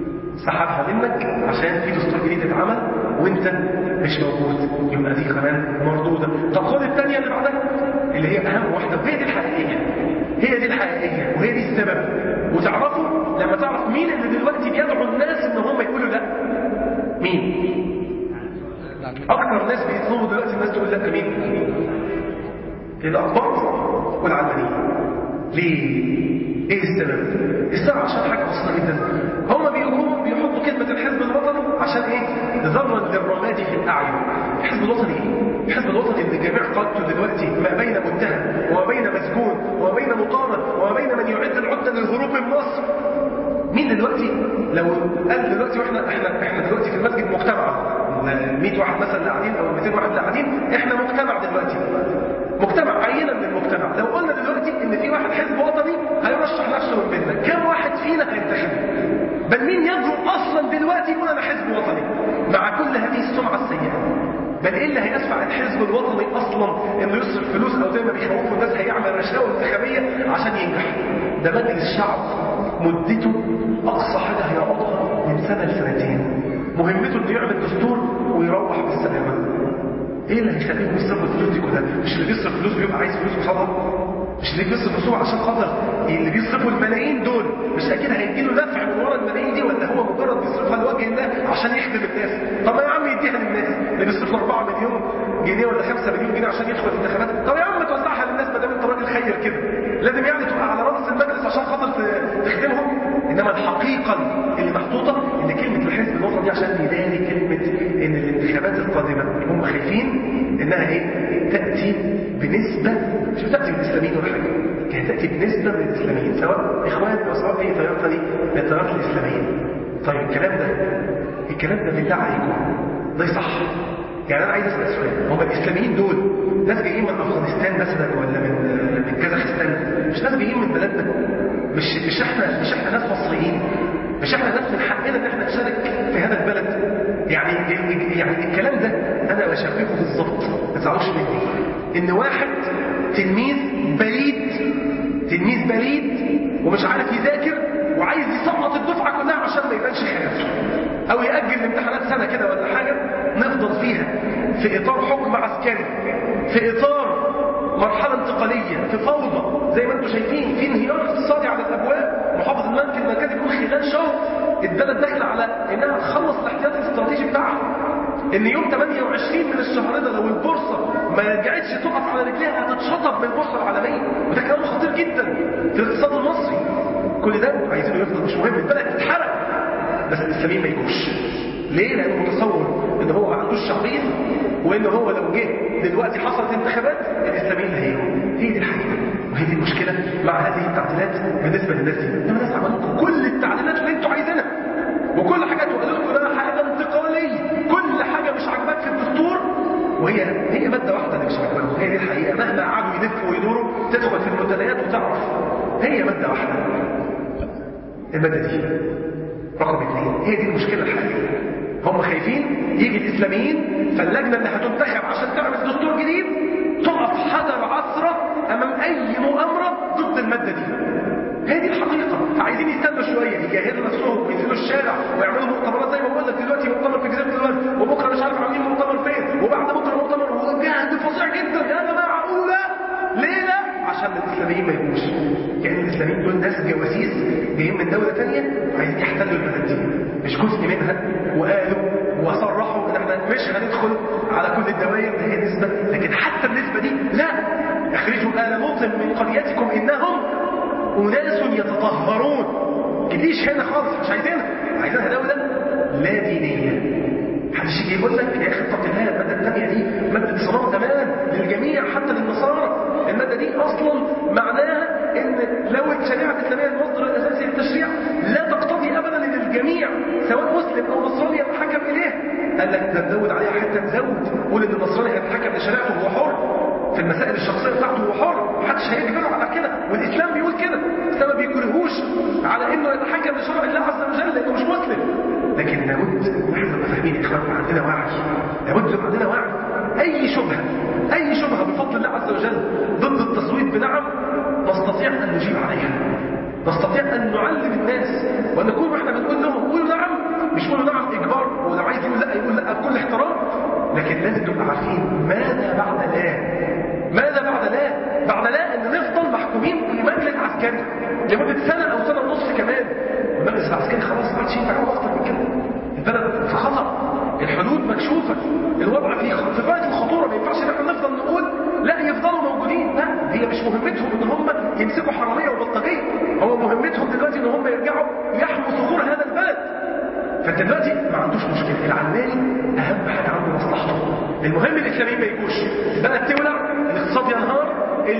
سحبها منك عشان في دستور جديد اتعمل وانت مش موجود يبقى دي كمان مردوده طب خد الثانيه اللي بعدها اللي هي اهم واحده وهي دي الحقيقيه هي دي الحقيقيه وهي دي السبب وتعرفوا لما تعرف مين اللي دلوقتي بيدعو الناس ان هم يقولوا لا مين اكتر ناس بيطلبوا دلوقتي الناس تقول لا مين الاقباط والعلمانيين ليه ايه السبب السبب عشان حاجه بسيطه جدا هم بيقولوا بيحطوا كلمه الحزب الوطني عشان ايه ذرا للرماد في الاعين الحزب الوطني ايه الحزب الوطني اللي جميع قادته دلوقتي ما بين متهم وما بين مسجون وما بين مطارد وما بين من يعد العده للهروب من مصر مين دلوقتي لو قال دلوقتي واحنا احنا احنا دلوقتي في المسجد مجتمع 100 واحد مثلا اللي قاعدين او 200 واحد اللي قاعدين احنا مجتمع دلوقتي مجتمع عينه من المجتمع لو قلنا دلوقتي ان في واحد حزب وطني هيرشح نفسه من بيننا كم واحد فينا هينتخبه بل مين يجرؤ اصلا دلوقتي يقول انا حزب وطني مع كل هذه السمعه السيئه بل ايه اللي هيدفع الحزب الوطني اصلا انه يصرف فلوس او زي ما بيخوفوا الناس هيعمل رشاوى انتخابيه عشان ينجح ده مجلس شعب مدته اقصى حاجه هيقعدها من سنه لسنتين مهمته انه يعمل دستور ويروح بالسلامه ايه اللي هيخليهم يصرفوا الفلوس دي كلها مش اللي بيصرف فلوس بيبقى عايز فلوس قصادها مش اللي بيصرف فلوس عشان خاطر اللي بيصرفوا الملايين دول مش اكيد هيديله نفع من ورا الملايين دي ولا هو مجرد بيصرفها لوجه الله عشان يخدم الناس طب ما يا عم يديها للناس اللي بيصرف له 4 مليون جنيه ولا 5 مليون جنيه عشان يدخل الانتخابات طب يا عم توزعها للناس ما دام انت راجل خير كده لازم يعني تبقى على راس المجلس عشان خاطر ت- تخدمهم انما الحقيقه اللي محطوطه ان كلمه الحزب الوطني دي عشان يداري كلمه ان الانتخابات القادمه هم خايفين انها ايه تاتي بنسبه مش تاتي بالاسلاميين ولا حاجه هي تاتي بنسبه من الاسلاميين سواء اخوان او سواء اي تيار ثاني من التيارات الاسلاميه طيب الكلام ده الكلام ده بالله عليكم ده صح يعني انا عايز اسال سؤال هم الاسلاميين دول ناس جايين من افغانستان مثلا ولا من من كازاخستان مش ناس جايين من بلدنا مش مش احنا مش احنا ناس مصريين مش احنا ناس من حقنا ان احنا نشارك في هذا البلد يعني يعني الكلام ده انا بشبهه بالظبط ما تزعلوش مني ان واحد تلميذ بليد تلميذ بليد ومش عارف يذاكر وعايز يسقط الدفعه كلها عشان ما يبانش خير او ياجل الامتحانات سنه كده ولا حاجه نفضل فيها في اطار حكم عسكري في اطار مرحله انتقاليه في فوضى زي ما انتم شايفين في انهيار اقتصادي على الابواب محافظ المركز المركزي بيقول خلال شهر البلد داخله على انها تخلص الاحتياطي الاستراتيجي بتاعها ان يوم 28 من الشهر ده لو البورصه ما رجعتش تقف على رجليها هتتشطب من البورصه العالميه وده كلام خطير جدا في الاقتصاد المصري كل ده عايزينه يفضل مش مهم البلد تتحرق بس الاسلاميين ما يجوش ليه؟ لانه متصور ان هو ما عندوش شعبيه وان هو لو جه دلوقتي حصلت انتخابات الاسلاميين هيجوا هي دي الحقيقه وهي دي المشكله مع هذه التعديلات بالنسبه للناس دي انما الناس عملوا لكم كل التعديلات اللي انتوا عايزينها وكل حاجه تقول لكم انها حاجه انتقاليه كل حاجه مش عاجباك في الدستور وهي هي ماده واحده اللي مش عاجباهم هي دي الحقيقه مهما قعدوا يلفوا ويدوروا تدخل في المنتديات وتعرف هي ماده واحده الماده دي رقم اثنين هي دي المشكله الحقيقيه هم خايفين يجي الاسلاميين فاللجنه اللي هتنتخب عشان تعمل دستور جديد تقف حجر عثره امام اي مؤامره ضد الماده دي هي دي الحقيقة فعايزين يستنوا شوية يجهزوا نفسهم وينزلوا الشارع ويعملوا مؤتمرات زي ما بقول لك دلوقتي مؤتمر في جزيرة الورد وبكرة مش عارف عاملين مؤتمر فين وبعد بكرة مؤتمر وجهد فظيع جدا يا جماعة أولى ليه لا؟ عشان الإسلاميين ما يجوش يعني الإسلاميين دول ناس جواسيس جايين من دولة تانية عايزين يحتلوا البلد دي مش جزء منها وقالوا وصرحوا ان احنا مش هندخل على كل الدوائر ده هي نسبة لكن حتى النسبة دي لا اخرجوا آل لوط من قريتكم انهم أناس يتطهرون جديش هنا خالص مش عايزينها عايزينها دولة لا دينية محدش يجي يقول لك يا اخي اتق الله الماده الثانيه دي ماده صنام امان للجميع حتى للنصارى الماده دي اصلا معناها ان لو الشريعه الاسلاميه المصدر الاساسي للتشريع لا تقتضي ابدا ان الجميع سواء مسلم او نصراني يتحكم اليه قال لك ده تزود عليها حته تزود قول ان النصراني هيتحكم لشريعته هو حر في المسائل الشخصيه بتاعته هو حر محدش هيجبره على كده والاسلام بيقول كده الاسلام ما بيكرهوش على انه يتحكم لشرع الله عز وجل لانه مش مسلم لكن لابد نحن نبقى فاهمين يا اخوان عندنا وعي لابد يبقى عندنا وعي اي شبهه اي شبهه بفضل الله عز وجل ضد التصويت بنعم نستطيع ان نجيب عليها نستطيع ان نعلم الناس وان نكون واحنا بنقول لهم قولوا نعم مش قولوا نعم اجبار ولو عايز يقول لا يقول لا بكل احترام لكن لازم نبقى عارفين ماذا بعد لا ماذا بعد لا بعد لا ان نفضل محكومين بمجلس عسكري لمده سنه او سنه ونصف كمان المجلس العسكري خلاص ما عادش ينفع اكتر من كده البلد في خطر الحدود مكشوفه الوضع في في غايه الخطوره ما ينفعش ان احنا نفضل نقول لا يفضلوا موجودين لا هي مش مهمتهم ان هم يمسكوا حراميه وبلطجيه هو مهمتهم دلوقتي ان هم يرجعوا يحموا ثغور هذا البلد فانت دلوقتي ما عندوش مشكله العلماني اهم حاجه عنده مصلحته المهم الاسلاميين ما يجوش البلد تولع الاقتصاد ينهار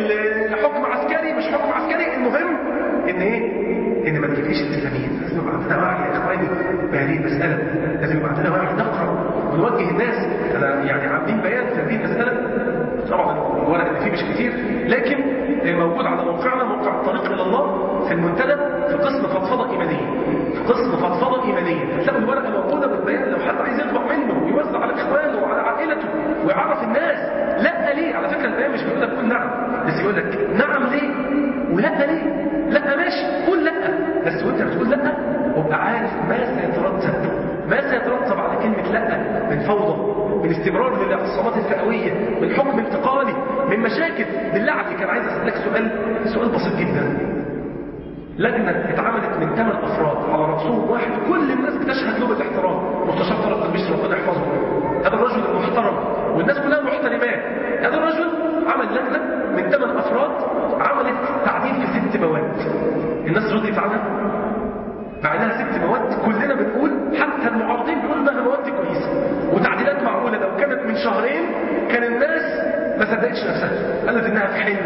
الحكم عسكري مش حكم عسكري المهم ان ايه ان ما تجيبليش الاسلاميين لازم يبقى عندنا وعي يا اخواني بهذه المساله لازم يبقى عندنا وعي نقرا ونوجه الناس انا يعني عاملين بيان في هذه المساله طبعا الورق اللي فيه مش كتير لكن موجود على موقعنا موقع الطريق الى الله في المنتدى في قسم فضفضه ايمانيه في قسم فضفضه ايمانيه هتلاقوا الورقه موجوده بالبيان لو حد عايز يطبع منه ويوزع على اخوانه وعلى عائلته ويعرف الناس لا ليه على فكره البيان مش بيقول لك قول نعم بس يقول لك نعم ليه ولا ليه لا ماشي المعتصمات الفئويه من حكم انتقالي من مشاكل بالله عليك انا عايز اسالك سؤال سؤال بسيط جدا لجنة اتعملت من ثمان أفراد على رأسهم واحد كل الناس بتشهد له بالاحترام مستشار طارق البشر ربنا يحفظه هذا الرجل المحترم والناس كلها محترماه هذا الرجل عمل لجنة من ثمان أفراد عملت تعديل في ست مواد الناس رضيت عنها مع انها ست مواد كلنا بنقول حتى المعارضين بيقولوا انها مواد كويسه وتعديلات معقوله لو كانت من شهرين كان الناس ما صدقتش نفسها قالت انها في حلم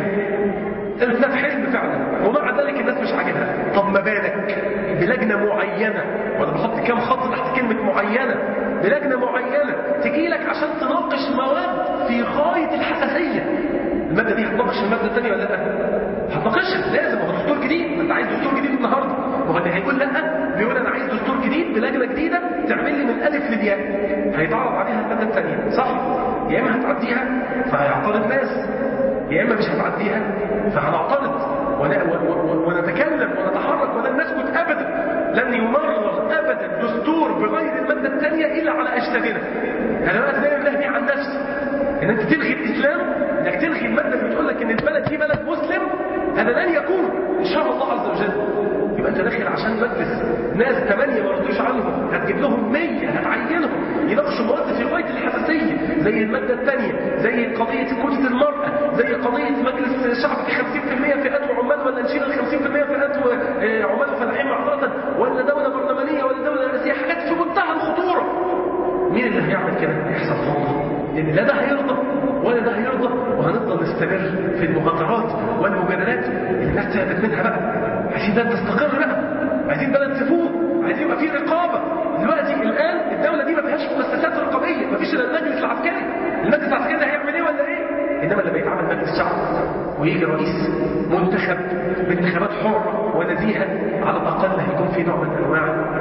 قالت انها في حلم فعلا ومع ذلك الناس مش عاجبها طب ما بالك بلجنه معينه وانا بحط كام خط تحت كلمه معينه بلجنه معينه تجي لك عشان تناقش مواد في غايه الحساسيه الماده دي هتناقش الماده الثانيه ولا لا هتناقشها لازم هو دستور جديد انت عايز دستور جديد النهارده ما هو اللي هيقول لا بيقول انا عايز دستور جديد بلجنه جديده تعمل لي من الالف للياء هيتعرض عليها الماده الثانيه صح يا اما هتعديها فهيعترض ناس يا اما مش هتعديها فهنعترض ون- و- و- ونتكلم ونتحرك ولن نسكت ابدا لن يمرر ابدا دستور بغير الماده الثانيه الا على اجسادنا انا بقى دايما نهدي عن نفسي ان انت تلغي الاسلام انك تلغي الماده اللي بتقول لك ان البلد دي بلد مسلم هذا لن يكون ان شاء الله عز وجل يبقى انت داخل عشان مجلس ناس ثمانية ما رضوش عنهم هتجيب لهم 100 هتعينهم يناقشوا مواد في غاية الحساسية زي المادة الثانية زي قضية كوتة المرأة زي قضية مجلس شعب في 50% فئات وعمال ولا نشيل ال 50% فئات وعمال وفلاحين معذرة ولا دولة برلمانية ولا دولة رئاسية حاجات في منتهى الخطورة مين اللي هيعمل كده؟ هيحصل فوضى لان لا ده هيرضى ولا ده هيرضى وهنفضل نستمر في المهاترات والمجادلات اللي الناس تعبت منها بقى عايزين بلد تستقر بقى عايزين بلد تفوق عايزين يبقى في رقابه دلوقتي الان الدوله دي ما فيهاش مؤسسات رقابيه ما فيش الا المجلس العسكري المجلس العسكري ده هيعمل ايه ولا ايه انما لما يتعمل مجلس شعب ويجي رئيس منتخب بانتخابات حره ونزيهه على الاقل هيكون في نوع من انواع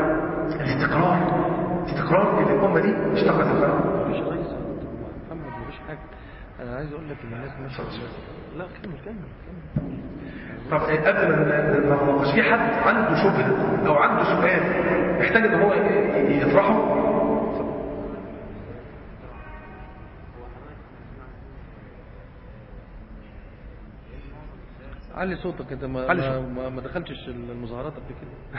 الاستقرار استقرار ان الامه دي اشتغلت بقى
مش رئيس محمد مفيش حاجة أنا عايز أقول لك إن الناس ماشية لا كمل كمل كمل
طب قبل ما ما نناقش في حد عنده شبهه او عنده سؤال محتاج ان هو ي- يطرحه
علي صوتك كده ما
علي
ما,
صوتك.
ما, ما دخلتش المظاهرات قبل كده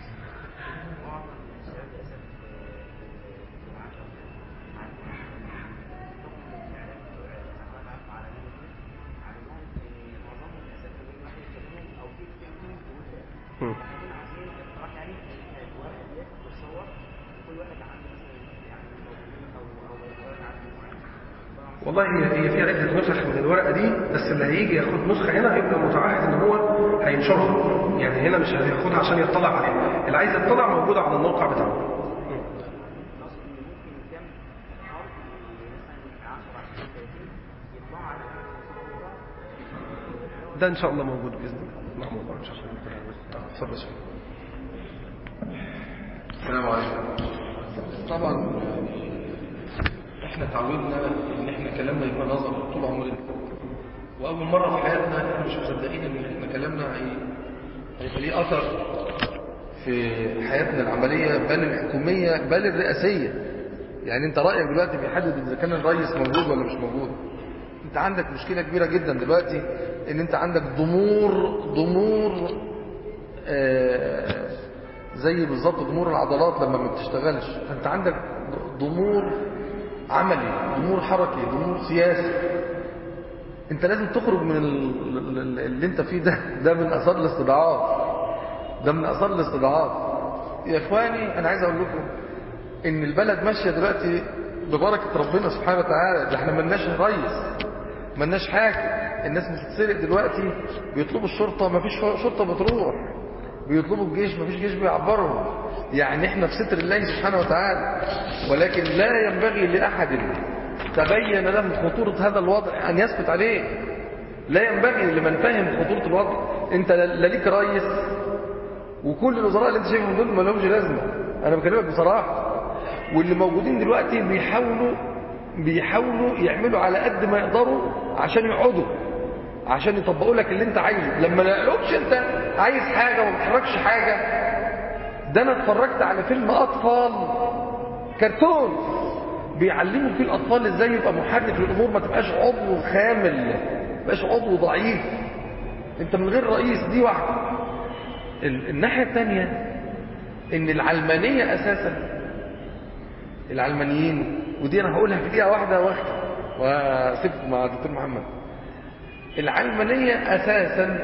والله هي هي في عده نسخ من الورقه دي بس اللي هيجي ياخد نسخه هنا هيبقى متعهد ان هو هينشرها يعني هنا مش هياخدها عشان يطلع عليها اللي عايز يطلع موجوده على الموقع بتاعه ده ان شاء الله موجود باذن الله محمود ان شاء الله آه، اتفضل يا شيخ.
السلام عليكم طبعا احنا تعودنا ان احنا كلامنا يبقى نظر طول عمرنا واول مره في حياتنا احنا مش مصدقين ان احنا كلامنا هي- هيبقى ليه اثر في حياتنا العمليه بل الحكوميه بل الرئاسيه يعني انت رايك دلوقتي بيحدد اذا كان الرئيس موجود ولا مش موجود انت عندك مشكله كبيره جدا دلوقتي ان انت عندك ضمور ضمور آه، زي بالظبط ضمور العضلات لما ما بتشتغلش فانت عندك ضمور عملي ضمور حركي ضمور سياسي انت لازم تخرج من ال- ال- ال- اللي انت فيه ده ده من اثار الاستضعاف ده من اثار الاستضعاف يا اخواني انا عايز اقول لكم ان البلد ماشيه دلوقتي ببركه ربنا سبحانه وتعالى ده احنا ملناش رئيس ملناش حاكم الناس بتتسرق دلوقتي بيطلبوا الشرطه مفيش شرطه بتروح بيطلبوا الجيش مفيش جيش بيعبرهم يعني احنا في ستر الله سبحانه وتعالى ولكن لا ينبغي لأحد تبين له خطورة هذا الوضع أن يسكت عليه لا ينبغي لمن فهم خطورة الوضع انت لا لا ليك رئيس وكل الوزراء اللي انت شايفهم دول ما لهمش لازمه انا بكلمك بصراحه واللي موجودين دلوقتي بيحاولوا بيحاولوا يعملوا على قد ما يقدروا عشان يقعدوا عشان يطبقوا لك اللي انت عايزه لما لا لقوكش انت عايز حاجه وما بتحركش حاجه ده انا اتفرجت على فيلم اطفال كرتون بيعلموا فيه الاطفال ازاي يبقى محرك للامور ما تبقاش عضو خامل ما تبقاش عضو ضعيف انت من غير رئيس دي واحده ال- الناحيه الثانيه ان العلمانيه اساسا العلمانيين ودي انا هقولها في دقيقه واحده واختم واسيبكم مع الدكتور محمد العلمانيه اساسا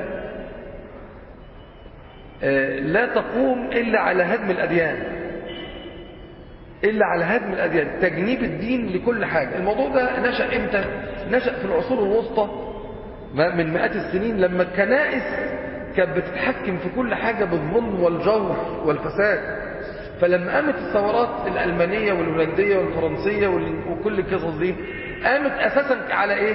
آه، لا تقوم الا على هدم الاديان الا على هدم الاديان تجنيب الدين لكل حاجه الموضوع ده نشا امتى نشا في العصور الوسطى ما- من مئات السنين لما الكنائس كانت بتتحكم في كل حاجه بالظلم والجور والفساد فلما قامت الثورات الالمانيه والهولنديه والفرنسيه وال- وكل القصص دي قامت اساسا على ايه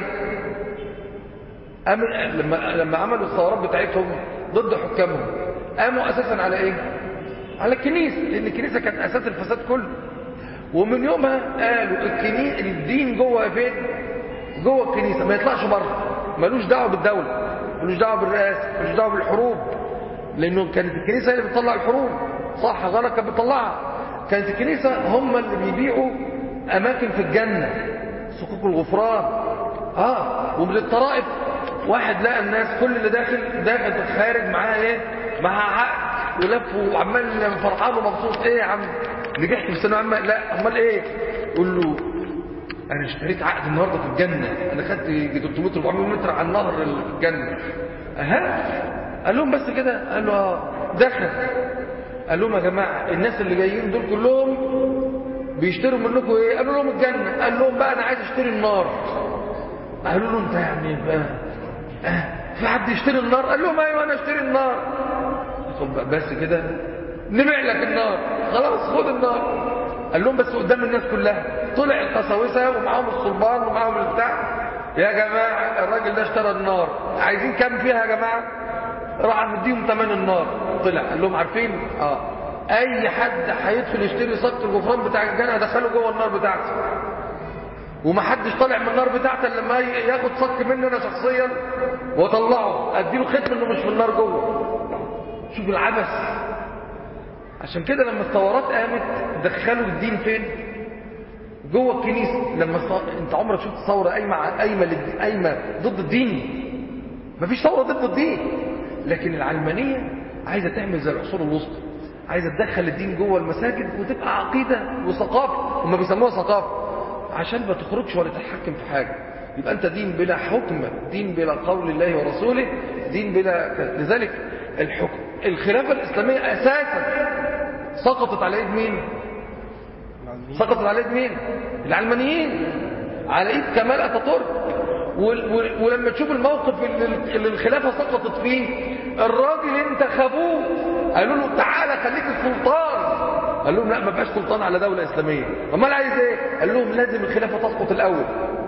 قامت لما لما عملوا الثورات بتاعتهم ضد حكامهم قاموا اساسا على ايه على الكنيسه لان الكنيسه كانت اساس الفساد كله ومن يومها قالوا الكنيسه الدين جوه فين جوه الكنيسه ما يطلعش بره ملوش دعوه بالدوله ملوش دعوه بالرئاسه ملوش دعوه بالحروب لانه كانت الكنيسه هي اللي بتطلع الحروب صح غلط كانت بتطلعها كانت الكنيسه هم اللي بيبيعوا اماكن في الجنه صكوك الغفران اه ومن الطرائف واحد لقى الناس كل اللي داخل داخل خارج معاه ايه معاه عقد ولف وعمال فرحان ومبسوط ايه يا عم نجحت في ثانويه عامه لا امال ايه يقول له انا اشتريت عقد النهارده في الجنه انا خدت 300 400 متر على النهر اللي في الجنه اها قال لهم بس كده قال له اه دخل قال لهم يا جماعه الناس اللي جايين دول كلهم بيشتروا منكم ايه قالوا لهم الجنه قال لهم بقى انا عايز اشتري النار قالوا له انت يعني بقى آه في حد يشتري النار قال لهم ايوه انا اشتري النار طب بس كده نبيع لك النار خلاص خد النار قال لهم بس قدام الناس كلها طلع القساوسه ومعاهم الصلبان ومعاهم البتاع يا جماعه الراجل ده اشترى النار عايزين كام فيها يا جماعه راح مديهم ثمن النار طلع قال لهم عارفين اه اي حد هيدخل يشتري صك الغفران بتاع الجنه ادخله جوه النار بتاعته ومحدش طالع من النار بتاعته إلا لما ياخد صك مني انا شخصيا واطلعه اديله ختم انه مش في النار جوه شوف العبث عشان كده لما الثورات قامت دخلوا الدين فين جوه الكنيسه لما الص... انت عمرك شفت ثوره قايمه ع- قايمه للد- قايمه ضد الدين مفيش ثوره ضد الدين لكن العلمانيه عايزه تعمل زي العصور الوسطى عايزه تدخل الدين جوه المساجد وتبقى عقيده وثقافه هم بيسموها ثقافه عشان ما تخرجش ولا تتحكم في حاجه يبقى انت دين بلا حكم دين بلا قول الله ورسوله دين بلا لذلك الحكم الخلافه الاسلاميه اساسا سقطت على ايد مين سقطت على ايد مين العلمانيين على ايد كمال اتاتورك وال- وال- ولما تشوف الموقف اللي اللي الخلافه سقطت فيه الراجل انتخبوه قالوا له تعالى خليك السلطان قال لهم لا ما بقاش سلطان على دوله اسلاميه امال عايز ايه قال لهم لازم الخلافه تسقط الاول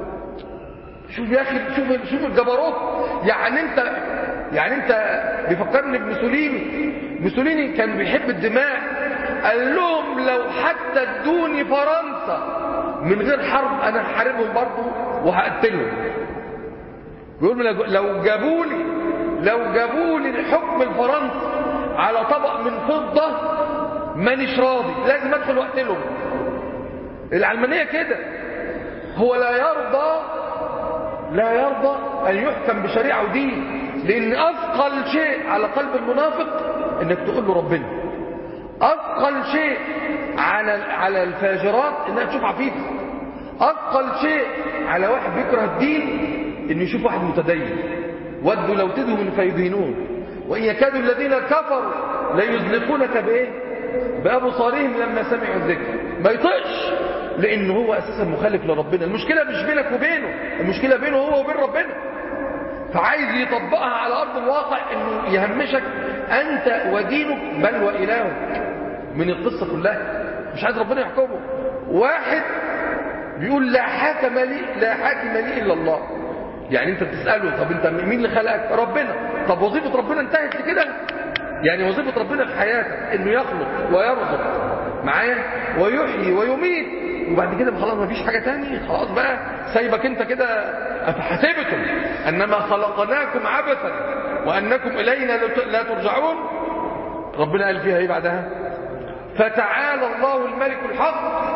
شوف يا اخي شوف شوف الجبروت يعني انت يعني انت بيفكرني بموسوليني موسوليني كان بيحب الدماء قال لهم لو حتى ادوني فرنسا من غير حرب انا هحاربهم برضه وهقتلهم بيقول لو- لو جابوا لي لو جابوا لي الحكم الفرنسي على طبق من فضه مانيش راضي لازم ادخل واقتلهم العلمانيه كده هو لا يرضى لا يرضى أن يحكم بشريعة ودين لأن أثقل شيء على قلب المنافق إنك تقول له ربنا أثقل شيء على على الفاجرات إنها تشوف عفيفة أثقل شيء على واحد بيكره الدين إنه يشوف واحد متدين ودوا لو تدهوا فيدينون وإن يكاد الذين كفروا ليزلقونك بإيه؟ بأبصارهم لما سمعوا الذكر ما يطقش لأنه هو أساسا مخالف لربنا المشكلة مش بينك وبينه المشكلة بينه هو وبين ربنا فعايز يطبقها على أرض الواقع إنه يهمشك أنت ودينك بل وإلهك من القصة كلها مش عايز ربنا يحكمه واحد بيقول لا حاكم لي لا حاكم لي إلا الله يعني انت بتسأله طب انت مين اللي خلقك ربنا طب وظيفة ربنا انتهت لكده يعني وظيفة ربنا في حياتك انه يخلق ويرزق معايا ويحيي ويميت وبعد كده خلاص مفيش حاجة تاني خلاص بقى سايبك انت كده أفحسبتم أنما خلقناكم عبثا وأنكم إلينا لا ترجعون ربنا قال فيها ايه بعدها فتعالى الله الملك الحق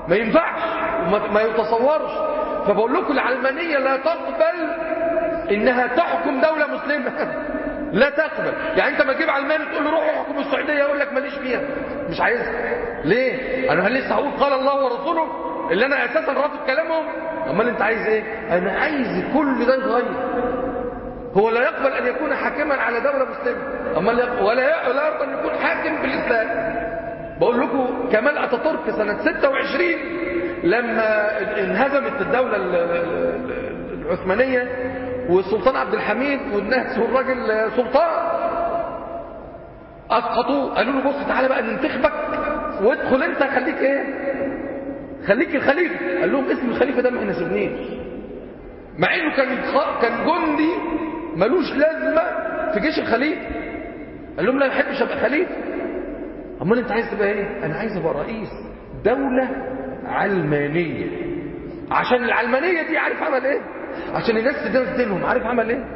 ما ينفعش وما ما يتصورش فبقول لكم العلمانية لا تقبل انها تحكم دولة مسلمة لا تقبل يعني انت ما تجيب علماني تقول له روح احكم السعودية يقول لك ماليش فيها مش عايزها ليه انا لسه هقول قال الله ورسوله اللي انا اساسا رافض كلامهم امال انت عايز ايه انا عايز كل ده يتغير هو لا يقبل ان يكون حاكما على دولة مسلمة امال يق- ولا ي- ولا يرضى ان يكون حاكم بالاسلام بقول لكم كمال اتاتورك سنة 26 لما انهزمت الدولة ال- ال- ال- العثمانية والسلطان عبد الحميد والناس والراجل سلطان اسقطوه قالوا له بص تعالى بقى ننتخبك وادخل انت خليك ايه خليك الخليفة قال لهم اسم الخليفة ده ما يناسبنيش مع انه كان خ- كان جندي ملوش لازمة في جيش الخليفة قال لهم لا ما بحبش ابقى خليفة امال انت عايز تبقى ايه انا عايز ابقى رئيس دولة علمانية عشان العلمانية دي عارف عمل ايه عشان الناس تدرس دينهم عارف عمل ايه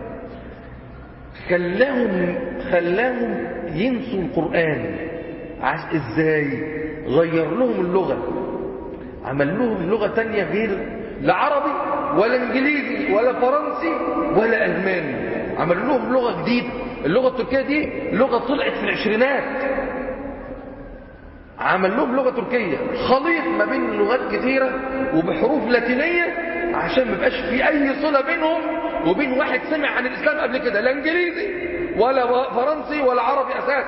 خلاهم خلاهم ينسوا القرآن عش ازاي غير لهم اللغة عمل لهم لغة تانية غير لا عربي ولا انجليزي ولا فرنسي ولا الماني عمل لهم لغة جديدة اللغة التركية دي لغة طلعت في العشرينات عمل لهم لغة تركية خليط ما بين لغات كثيرة وبحروف لاتينية عشان ما يبقاش في أي صلة بينهم وبين واحد سمع عن الإسلام قبل كده لا إنجليزي ولا فرنسي ولا عربي أساس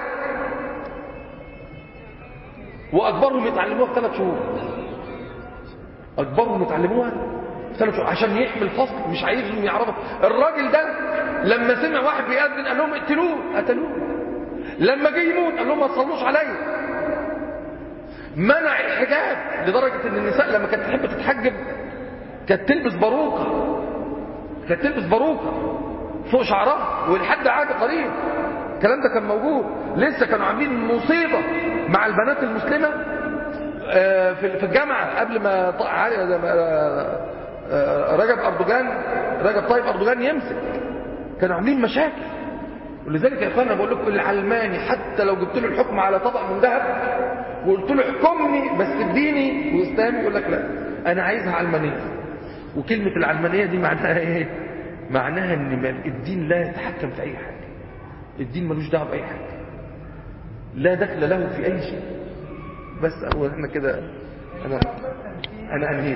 وأكبرهم يتعلموها في ثلاث شهور أكبرهم يتعلموها في ثلاث شهور عشان يحمل فصل مش عايزهم يعرفوا الراجل ده لما سمع واحد بيأذن قال لهم اقتلوه قتلوه لما جه يموت قال لهم ما تصلوش عليا منع الحجاب لدرجة ان النساء لما كانت تحب تتحجب كانت تلبس باروكة كانت تلبس باروكة فوق شعرها ولحد عاد قريب الكلام ده كان موجود لسه كانوا عاملين مصيبة مع البنات المسلمة آه، في في الجامعة قبل ما ط- ع- آه، آه، رجب أردوغان رجب طيب أردوغان يمسك كانوا عاملين مشاكل ولذلك يا اخوانا بقول لكم العلماني حتى لو جبت له الحكم على طبق من ذهب وقلت له احكمني بس اديني واسلامي يقول لك لا انا عايزها علمانيه وكلمه العلمانيه دي معناها ايه معناها ان ما- الدين لا يتحكم في اي حاجه الدين ملوش دعوه باي حاجه لا دخل له في اي شيء بس هو احنا كده انا انا انهيت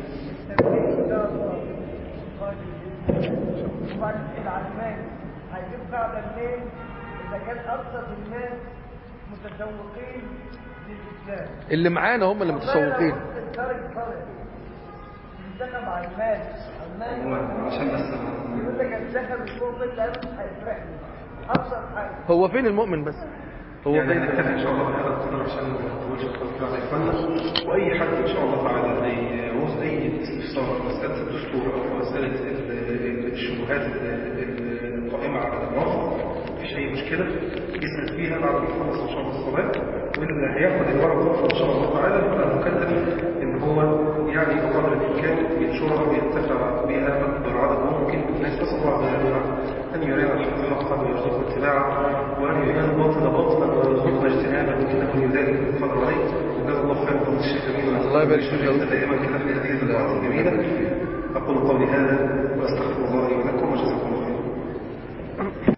وبعد العلمان هيجيب قاعدة منين إذا كان أكثر الناس متشوقين للإسلام
اللي معانا هم اللي متشوقين
درج فرق منتخب علمان علمان
عشان بس
يقول لك انتخب الفوق اللي هيفرحني أبسط حاجة
هو فين المؤمن بس هو
يعني
فين
نتفق ان شاء الله بهذا القدر عشان ما نطولش الخطوه على اخواننا واي حد ان شاء الله تعالى هيعوز اي استفسار في مساله الدستور او في مساله ال- الشبهات ال- القائمه على الرفض مفيش اي مشكله يسال فيها بعد ما يخلص ان شاء الله الصلاه واللي هياخد الورقه ان شاء الله تعالى يبقى مكلف ان هو يعني بقدر الامكان ينشرها ويتفق بها اكبر عدد ممكن من الناس نسال الله عز وجل ان يرينا الحق حقا ويرزقنا اتباعه وان يرينا الباطل باطلا ويرزقنا اجتنابه انه ولي ذلك القدر عليه وجزا الله خيرا فضل الشيخ امين
الله يبارك فيك يا رب.
دائما كده في هذه اللقاءات الجميله اقول قولي هذا واستغفر الله لي ولكم وجزاكم